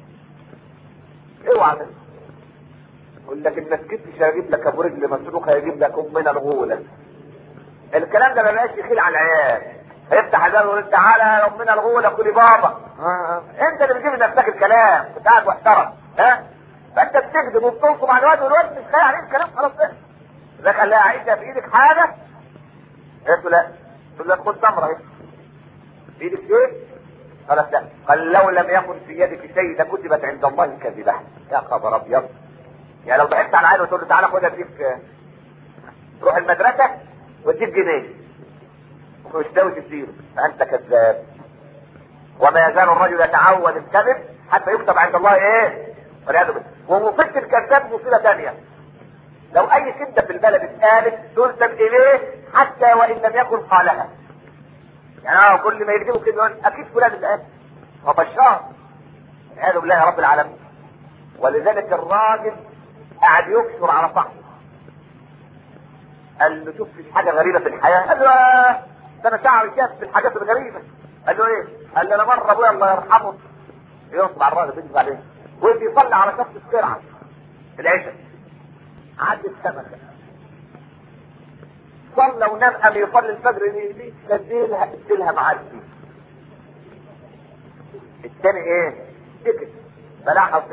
A: اوعى منه يقول لك انك كنتش هجيب لك ابو رجل مسروق هيجيب لك امنا الغوله الكلام ده ما بقاش يخيل على العيال هيفتح الباب ويقول تعالى يا امنا الغوله كلي بابا آه. انت اللي بتجيب لنفسك الكلام كنت قاعد محترم ها فانت بتكذب وبتنصب على الواد والواد مش خايف عليك الكلام خلاص ده اذا كان لها عيشه في ايدك حاجه قلت له لا قلت له خد تمره اهي في ايدك شيء خلاص لا قال لو لم يكن في يدك شيء لكتبت عند الله كذبه يا خبر ابيض يعني لو ضحكت على عيل وتقول له تعالى خد اديك روح المدرسه واديك جنيه ومش ناوي تديله فانت كذاب وما يزال الرجل يتعود الكذب حتى يكتب عند الله ايه؟ والعياذ بالله ومصيبه الكذاب مصيبه ثانيه لو اي شده في البلد اتقالت تنسب اليه حتى وان لم يكن قالها يعني اه كل ما يكذبوا كده يقول اكيد فلان اللي قال وبشار والعياذ بالله يا رب العالمين ولذلك الراجل قاعد يكثر على صاحبه قال له شوف في حاجه غريبه في الحياه قال له آه ده انا شعري شاف في الحاجات الغريبه قال له ايه؟ قال له انا مره ابويا الله يرحمه ينصب على الراجل بيجي بعدين ويجي يصلي على كف السرعه العشاء عدت سنه صلى ونام قام يصلي الفجر دي نزلها اديلها معدي الثاني ايه؟
B: سكت فلاحظ سكت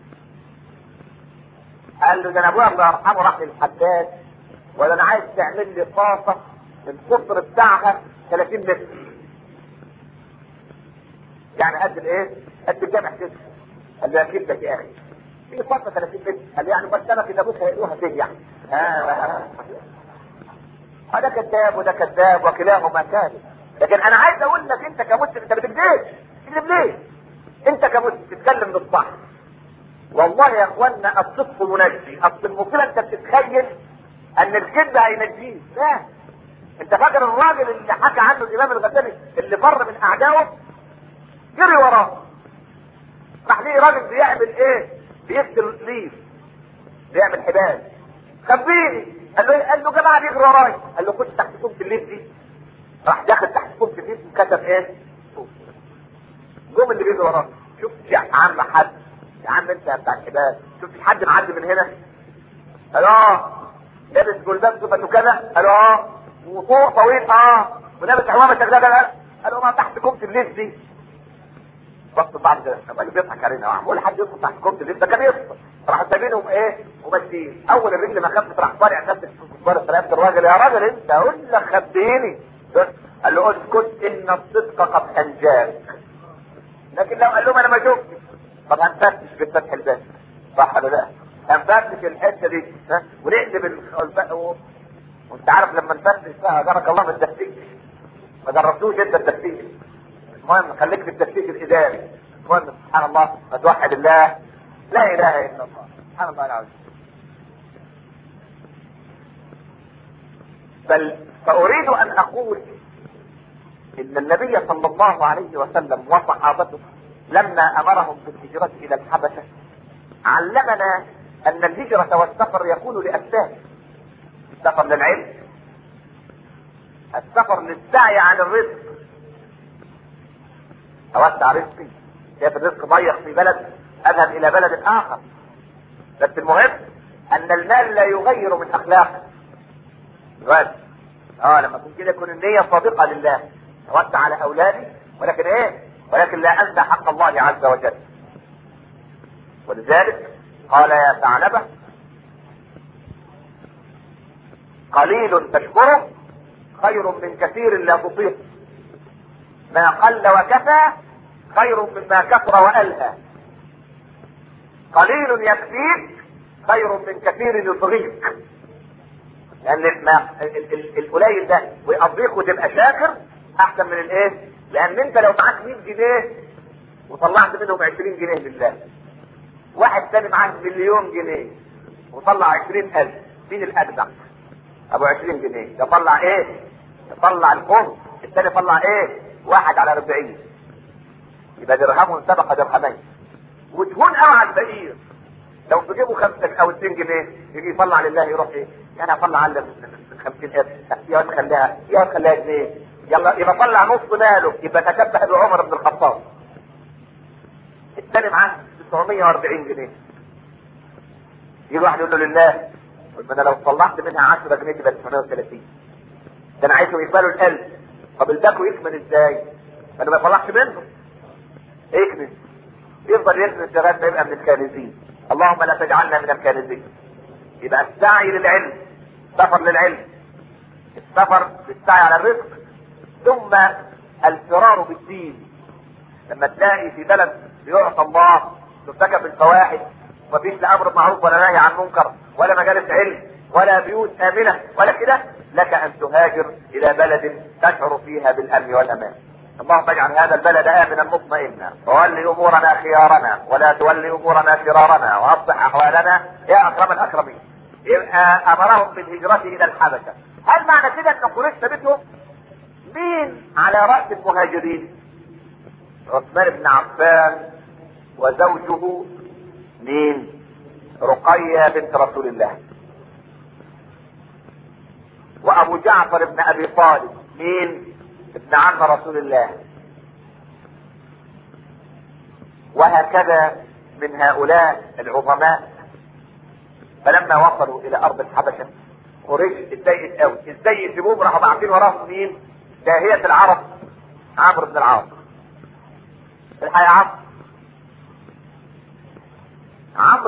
B: قال له ده انا ابويا الله يرحمه راح للحداد ولا انا عايز تعمل لي طاسه القطر بتاعها 30 متر يعني قد الايه؟ قد الجامع كده قال له اكيد لك يا اخي في طاسه 30 متر قال لي يعني بس انا كده ابوك هيقولوها فيه يعني آه. هذا كذاب وده كذاب وكلاهما كاذب لكن انا عايز اقول لك انت كمسلم انت ما بتكذبش تكذب ليه؟ انت كمسلم تتكلم بالصح والله يا اخوانا الصدق منجي اصل المصيبه انت بتتخيل ان الكذب هينجيه لا انت فاكر الراجل اللي حكى عنه الامام الغزالي اللي فر من اعدائه جري وراه راح ليه راجل بيعمل ايه بيقتل ليف بيعمل حبال خبيني قال له قال له جماعه بيجري ورايا قال له خش تحت كومه الليف دي راح داخل تحت كومه الليف وكتب ايه جم اللي بيجري وراه شوف يا عم حد يا عم انت بتاع الحبال شوف في حد معدي من هنا قال اه لابس جلباب صفته كذا قال اه وطوق طويل اه ولابس عمامه شغاله قال له ما تحت كومه الليف دي بص بعض كده الراجل بيضحك علينا معقول حد يدخل تحت كومه الليف ده كان يدخل راح سايبينهم ايه وماشيين اول الرجل ما خفت راح طالع نفس كبار سلامة الراجل يا راجل انت قول لك خبيني قال له اسكت ان الصدق قد انجاك لكن لو قال لهم انا ما شفتش طب هنفتش بالفتح الباب صح ولا لا؟ هنفتش الحته دي ها ونقلب الباب و... وانت عارف لما نفتش بقى جرك الله من التفتيش ما جربتوش انت التفتيش المهم خليك في التفتيش الاداري المهم سبحان الله ما توحد الله لا اله الا الله سبحان الله العظيم بل فاريد ان اقول ان النبي صلى الله عليه وسلم وصحابته لما امرهم بالهجرة الى الحبشة علمنا ان الهجرة والسفر يكون لاسباب السفر للعلم السفر للسعي عن الرزق اوسع رزقي شايف الرزق ضيق في بلد اذهب الى بلد اخر بس المهم ان المال لا يغير من اخلاقك دلوقتي اه لما تكون كده يكون النية صادقة لله توسع على اولادي ولكن ايه ولكن لا انسى حق الله عز وجل ولذلك قال يا ثعلبة قليل تشكره خير من كثير لا تطيق ما قل وكفى خير مما كثر والهى قليل يكفيك خير من كثير يطغيك لان ما القليل ده ويقضيك وتبقى شاكر احسن من الايه لان انت لو معاك 100 جنيه وطلعت منهم 20 جنيه لله واحد تاني معاه مليون جنيه وطلع 20000 مين الاجدع ابو 20 جنيه يطلع ايه يطلع الخمس الثاني يطلع ايه واحد على 40 يبقى درهم سبق درهمين وتهون قوي على الفقير لو تجيبوا خمسة او 2 جنيه يجي يطلع لله يروح ايه يعني اطلع عندك 50 قرش يا تخليها يا تخليها جنيه يلا يبقى طلع نص ماله يبقى تشبه بعمر بن الخطاب الثاني معاه 940 جنيه يجي واحد يقول له لله قلت انا لو طلعت منها 10 جنيه تبقى 930 ده انا عايزهم يقبلوا ال1000 طب الباكو يكمل ازاي؟ انا ما طلعش منه يكنس يفضل يكنس لغايه ما يبقى من الكانزين اللهم لا تجعلنا من الكانزين يبقى السعي للعلم سفر للعلم السفر للسعي على الرزق ثم الفرار بالدين لما تلاقي في بلد بيعصى الله ترتكب الفواحش ومفيش لا امر معروف ولا نهي عن منكر ولا مجالس علم ولا بيوت امنه ولا كده لك ان تهاجر الى بلد تشعر فيها بالامن والامان اللهم اجعل هذا البلد امنا مطمئنا وول امورنا خيارنا ولا تولي امورنا شرارنا واصلح احوالنا يا اكرم الاكرمين يبقى امرهم بالهجرة الى الحبشة هل معنى كده ان قريش سابتهم مين على رأس المهاجرين عثمان بن عفان وزوجه مين رقية بنت رسول الله وابو جعفر بن ابي طالب مين ابن عم رسول الله وهكذا من هؤلاء العظماء فلما وصلوا الى ارض الحبشه قريش اتضايقت قوي ازاي يسيبوهم راحوا باعتين وراهم مين داهية العرب عمرو بن العاص الحقيقة عمرو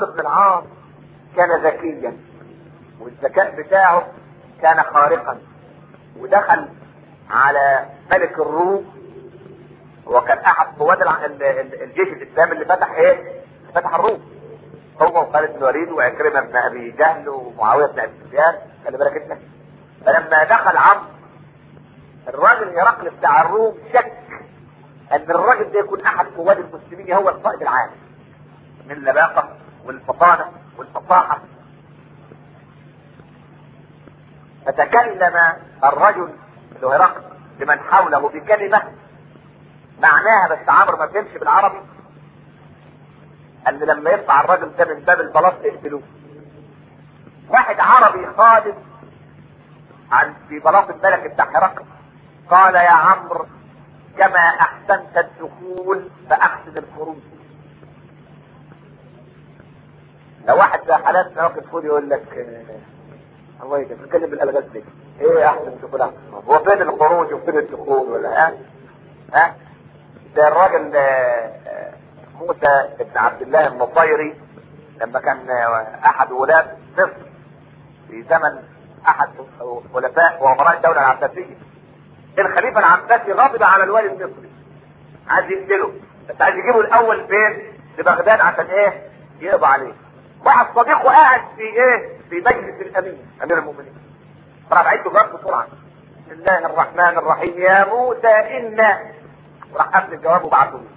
B: عمرو بن العاص كان ذكيا والذكاء بتاعه كان خارقا ودخل على ملك الروم وكان احد قوات الع- ال- ال- الجيش الاسلامي اللي فتح ايه؟ فتح الروم هو وخالد بن الوليد وعكرمه بن ابي جهل ومعاويه بن ابي سفيان خلي بالك انت فلما دخل عمرو الراجل هرقل بتاع الروم شك ان الراجل ده يكون احد قوات المسلمين هو القائد العام من اللباقه والفطانه والفصاحه فتكلم الرجل اللي هو هرقل لمن حوله بكلمه معناها بس عمرو ما فهمش بالعربي ان لما يطلع الراجل ده من باب البلاط يقتلوه واحد عربي خالد عن في بلاط الملك بتاع هرقل قال يا عمرو كما احسنت الدخول فاحسن الخروج لو واحد زي حالاتنا واقف فوق يقول لك آه، الله يجزاك بتتكلم بالالغاز ليه؟ ايه احسن الدخول احسن هو فين الخروج وفين الدخول ولا ها؟ ها؟ ده الراجل آه، آه، موسى بن عبد الله النصيري لما كان آه، احد ولاة مصر في زمن احد خلفاء وامراء الدوله العباسيه الخليفه العباسي غضب على الوالي المصري عايز يقتله بس عايز يجيبه الاول فين؟ لبغداد عشان ايه؟ يقضى عليه واحد صديقه قاعد في ايه؟ في مجلس الامير امير المؤمنين راح بعت له جواب بسرعه بسم الله الرحمن الرحيم يا موسى انا راح قفل الجواب وبعته له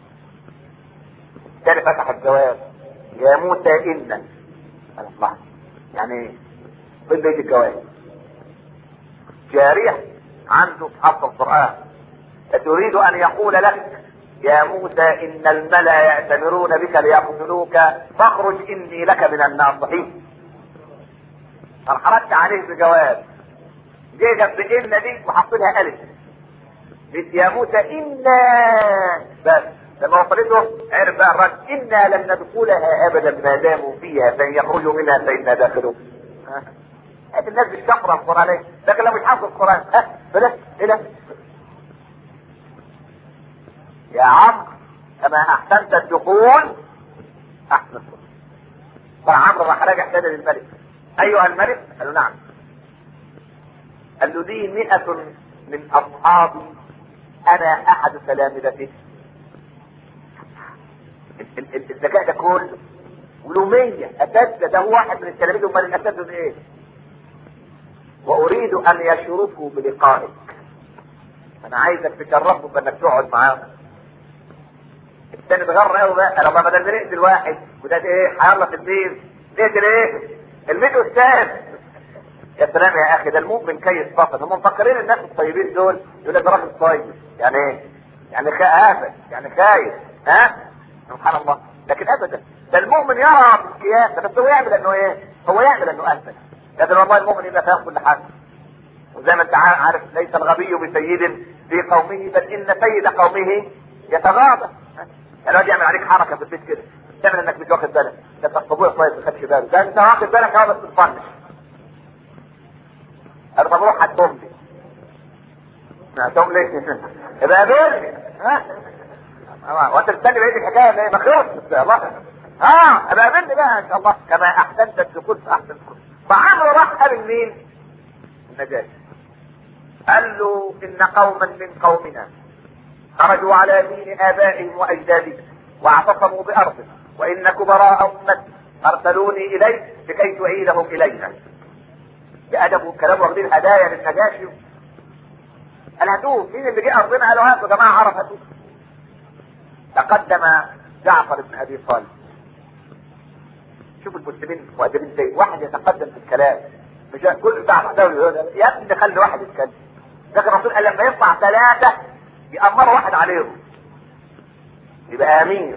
B: تاني فتح الجواب يا موسى انا انا اسمع يعني ايه؟ فين بيت الجواب جارية عنده حفظ القرآن تريد أن يقول لك يا موسى إن الملأ يأتمرون بك ليقتلوك فاخرج إني لك من الناصحين فانحرجت عليه بجواب جه جنب إن دي وحطيلها ألف قلت يا موسى إنا بس لما وصلته عرف بقى الرجل إنا لن ندخلها أبدا ما داموا فيها فإن يخرجوا منها فإنا داخلون ها؟ هات الناس مش تقرا القران ليه؟ لكن لو مش حافظ القران ها بلاش ايه ده؟ يا عمرو كما احسنت الدخول احسن الدخول فعمرو راح راجع تاني للملك ايها الملك قال له نعم قال له لي مئة من اصحابي انا احد تلامذتك ال- ال- ال- الذكاء ده كله وله 100 اساتذه ده هو واحد من التلاميذ امال الاساتذه ايه؟ واريد ان يشرفوا بلقائك انا عايزك تشرفهم بانك تقعد معاهم الثاني اتغر قوي بقى لما بدل ما نقتل واحد وده ايه هيلا في الدين نقتل ايه الميت استاذ يا سلام يا اخي ده المؤمن كيس فقط هم مفكرين الناس الطيبين دول يقول لك ده راجل طيب يعني ايه يعني خائف يعني خايف ها سبحان الله لكن ابدا ده المؤمن يرى بالقياس بس هو يعمل انه ايه هو يعمل انه اهبل لكن والله المؤمن يبقى فاهم كل حاجه وزي ما انت عارف ليس الغبي بسيد في قومه بل ان سيد قومه يتغاضى يعني الواد يعمل عليك حركه في البيت كده تعمل انك مش واخد بالك ده تخطبوه كويس ما خدش باله ده انت واخد بالك اهو بس بتطنش انا طب روح هتقوم لي هتقوم ليه؟ يبقى قابلني ها اه وانت مستني بقيه الحكايه اللي هي ما خلصت يا الله اه ابقى قابلني بقى ان شاء الله كما احسنت الدخول فاحسن الدخول فعمرو راح قابل مين؟ النجاشي قال له ان قوما من قومنا خرجوا على دين ابائهم واجدادهم واعتصموا بارضه وان كبراء امتي ارسلوني اليك لكي تعيدهم الينا بادب والكلام واخدين هدايا للنجاشي قال هاتوه مين اللي جه ارضنا قالوا هاتوا يا جماعه عرف هاتوه تقدم جعفر بن ابي طالب شوف المسلمين مؤدبين ازاي واحد يتقدم في الكلام مش كل بتاع دولي يا ابني خلي واحد يتكلم لكن الرسول قال لما يطلع ثلاثه يأمر واحد عليهم يبقى امير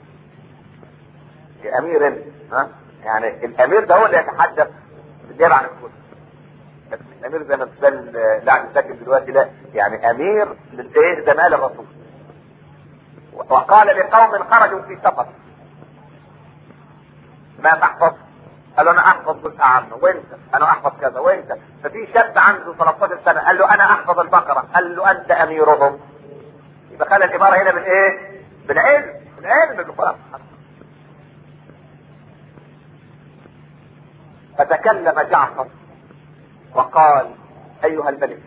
B: يبقى امير انت ها يعني الامير ده هو اللي يتحدث بالنيابه عن الكل بس الامير زي ما بتبان اللي قاعد يسجل دلوقتي لا يعني امير للايه زمال الرسول وقال لقوم خرجوا في سفر ما تحفظ قال انا احفظ جزء عنه وانت انا احفظ كذا وانت ففي شاب عنده 13 سنه قال له انا احفظ البقره قال له انت اميرهم يبقى خلى الاماره هنا بالايه؟ بالعلم بالعلم بالقران فتكلم جعفر وقال ايها الملك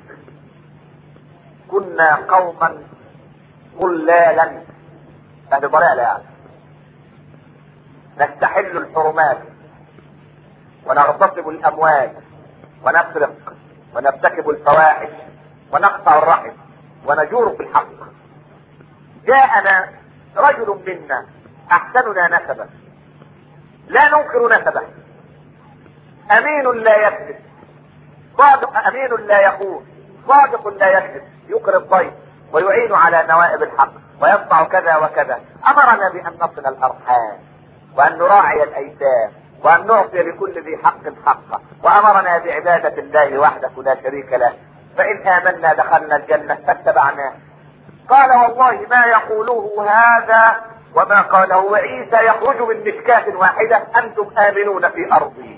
B: كنا قوما ضلالا هذه ضلالة يعني نستحل الحرمات ونغتصب الاموال ونسرق ونرتكب الفواحش ونقطع الرحم ونجور في الحق جاءنا رجل منا احسننا نسبا لا ننكر نسبه امين لا يكذب صادق امين لا يخون صادق لا يكذب يقر الضيف ويعين على نوائب الحق ويصنع كذا وكذا امرنا بان نصل الارحام وان نراعي الايتام وان نعطي لكل ذي حق حقه وامرنا بعباده الله وحده لا شريك له فان امنا دخلنا الجنه فاتبعناه قال والله ما يقوله هذا وما قاله عيسى يخرج من مشكاة واحدة أنتم آمنون في أرضي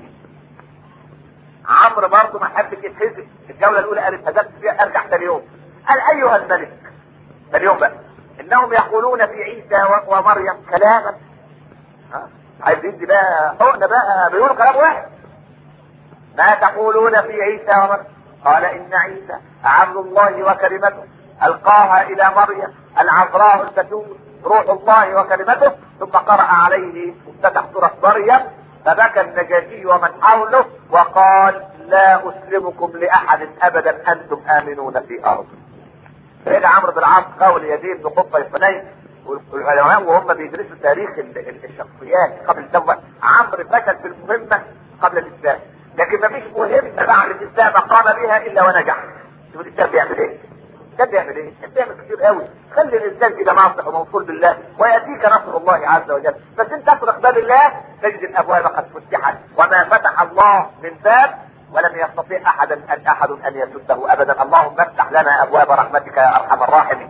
B: عمرو برضه ما حبش يتهزم الجولة الأولى قالت هزمت فيها أرجع ثاني يوم قال أيها الملك ثاني يوم بقى إنهم يقولون في عيسى و- ومريم كلاما ها؟ عايز يدي بقى حقنا بقى بيقولوا كلام واحد ما تقولون في عيسى ومريم قال إن عيسى عبد الله وكلمته ألقاها إلى مريم العذراء البتول روح الله وكلمته ثم قرأ عليه افتتح سورة مريم فبكى النجاشي ومن حوله وقال لا أسلمكم لأحد أبدا أنتم آمنون في أرض رجع عمرو بن العاص قول يزيد بن قطة الفنين والعلماء وهم بيدرسوا تاريخ ال- ال- الشخصيات قبل التوبة عمرو فشل في المهمة قبل الإسلام لكن ما فيش مهمة بعد الإسلام قام بها إلا ونجح شوف الإسلام بيعمل إيه الإسلام بيعمل إيه الإسلام بيعمل كتير قوي خلي الإنسان كده ناصح وموصول بالله ويأتيك نصر الله عز وجل بس أنت تطرق باب الله تجد الأبواب قد فتحت وما فتح الله من باب ولم يستطيع احد ان احد ان يسده ابدا اللهم افتح لنا ابواب رحمتك يا ارحم الراحمين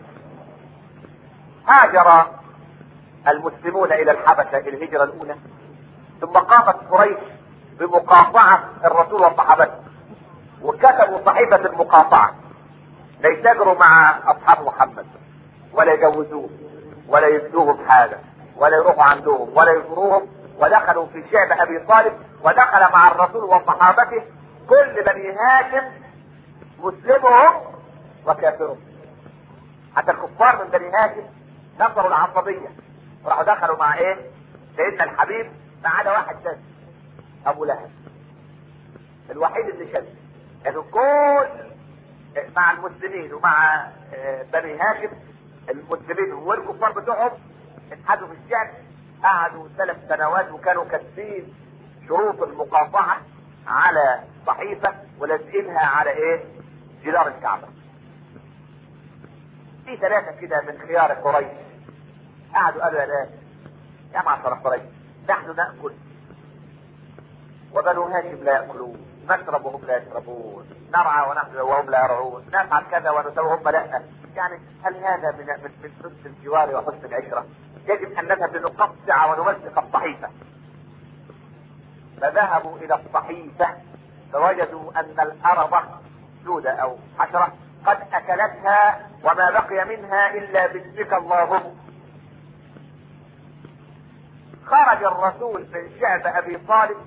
B: هاجر المسلمون الى الحبشه الهجره الاولى ثم قامت قريش بمقاطعه الرسول وصحابته وكتبوا صحيفه المقاطعه لا يتاجروا مع اصحاب محمد ولا يجوزوه ولا يدوهم حاجه ولا يروحوا عندهم ولا يزوروهم ودخلوا في شعب ابي طالب ودخل مع الرسول وصحابته كل بني هاشم مسلمهم وكافرهم حتى الكفار من بني هاشم نصروا العصبيه راحوا دخلوا مع ايه؟ سيدنا الحبيب ما عدا واحد بس ابو لهب الوحيد اللي شد لكن كل مع المسلمين ومع آه، بني هاشم المسلمين والكفار بتوعهم اتحدوا في الشعب قعدوا ثلاث سنوات وكانوا كاتبين شروط المقاطعة على صحيفة ولازقينها على ايه؟ جدار الكعبة. في ثلاثة كده من خيار قريش قعدوا قالوا يا ناس يا معشر قريش نحن نأكل وبنو هاشم لا يأكلون نشرب وهم لا يشربون نرعى ونحن وهم لا يرعون نفعل كذا ونسوي هم لا يعني هل هذا من من من حسن الجوار وحسن العشرة يجب ان نذهب لنقطع ونمزق الصحيفة فذهبوا الى الصحيفة فوجدوا ان الارض سودة او حشرة قد اكلتها وما بقي منها الا باسمك اللهم خرج الرسول من شعب ابي طالب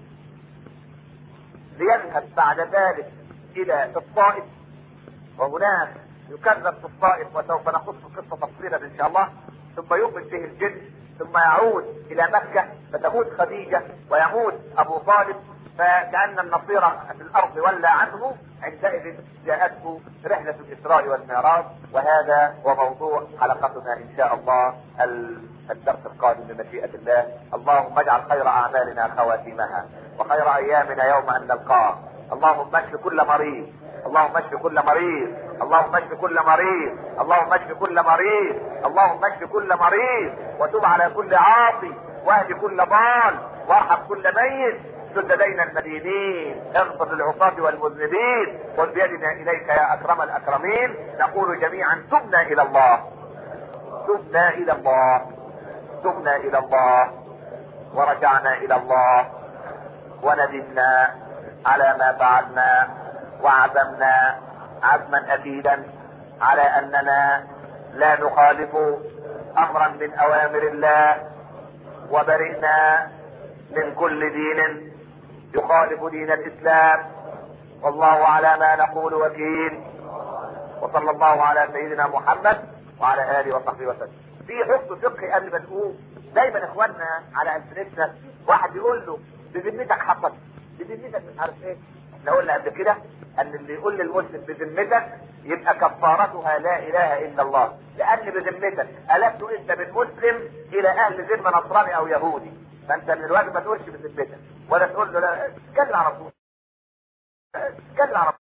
B: ليذهب بعد ذلك الى الطائف وهناك يكذب في الطائف وسوف نخص القصه تفصيلا ان شاء الله ثم يؤمن به الجن ثم يعود الى مكه فتموت خديجه ويموت ابو طالب فكان النصير في الارض ولى عنه عندئذ جاءته رحله الاسراء والمعراج وهذا هو موضوع حلقتنا ان شاء الله الدرس القادم بمشيئه الله اللهم اجعل خير اعمالنا خواتيمها وخير ايامنا يوم ان نلقاه اللهم اشف كل مريض اللهم اشف كل مريض اللهم اشف كل مريض اللهم اشف كل مريض اللهم اشف كل مريض وتب على كل عاصي واهد كل ضال وارحم كل ميت سد دين المدينين اغفر للعصاة والمذنبين خذ بيدنا اليك يا اكرم الاكرمين نقول جميعا تبنا الى الله تبنا الى الله تبنا الى الله ورجعنا الى الله وندمنا على ما فعلنا وعزمنا عزما اكيدا على اننا لا نخالف امرا من اوامر الله وبرئنا من كل دين يخالف دين الاسلام والله على ما نقول وكيل وصلى الله على سيدنا محمد وعلى اله وصحبه وسلم في حكم فقهي قبل ما نقول دايما اخواننا على السنتنا واحد يقول له بذمتك حصل بذمتك مش عارف ايه احنا قلنا قبل كده ان اللي يقول للمسلم بذمتك يبقى كفارتها لا اله الا الله لان بذمتك الست انت من مسلم الى اهل ذمه نصراني او يهودي فانت من الواجب ما تقولش بذمتك ولا تقول له لا اتكلم على طول اتكلم على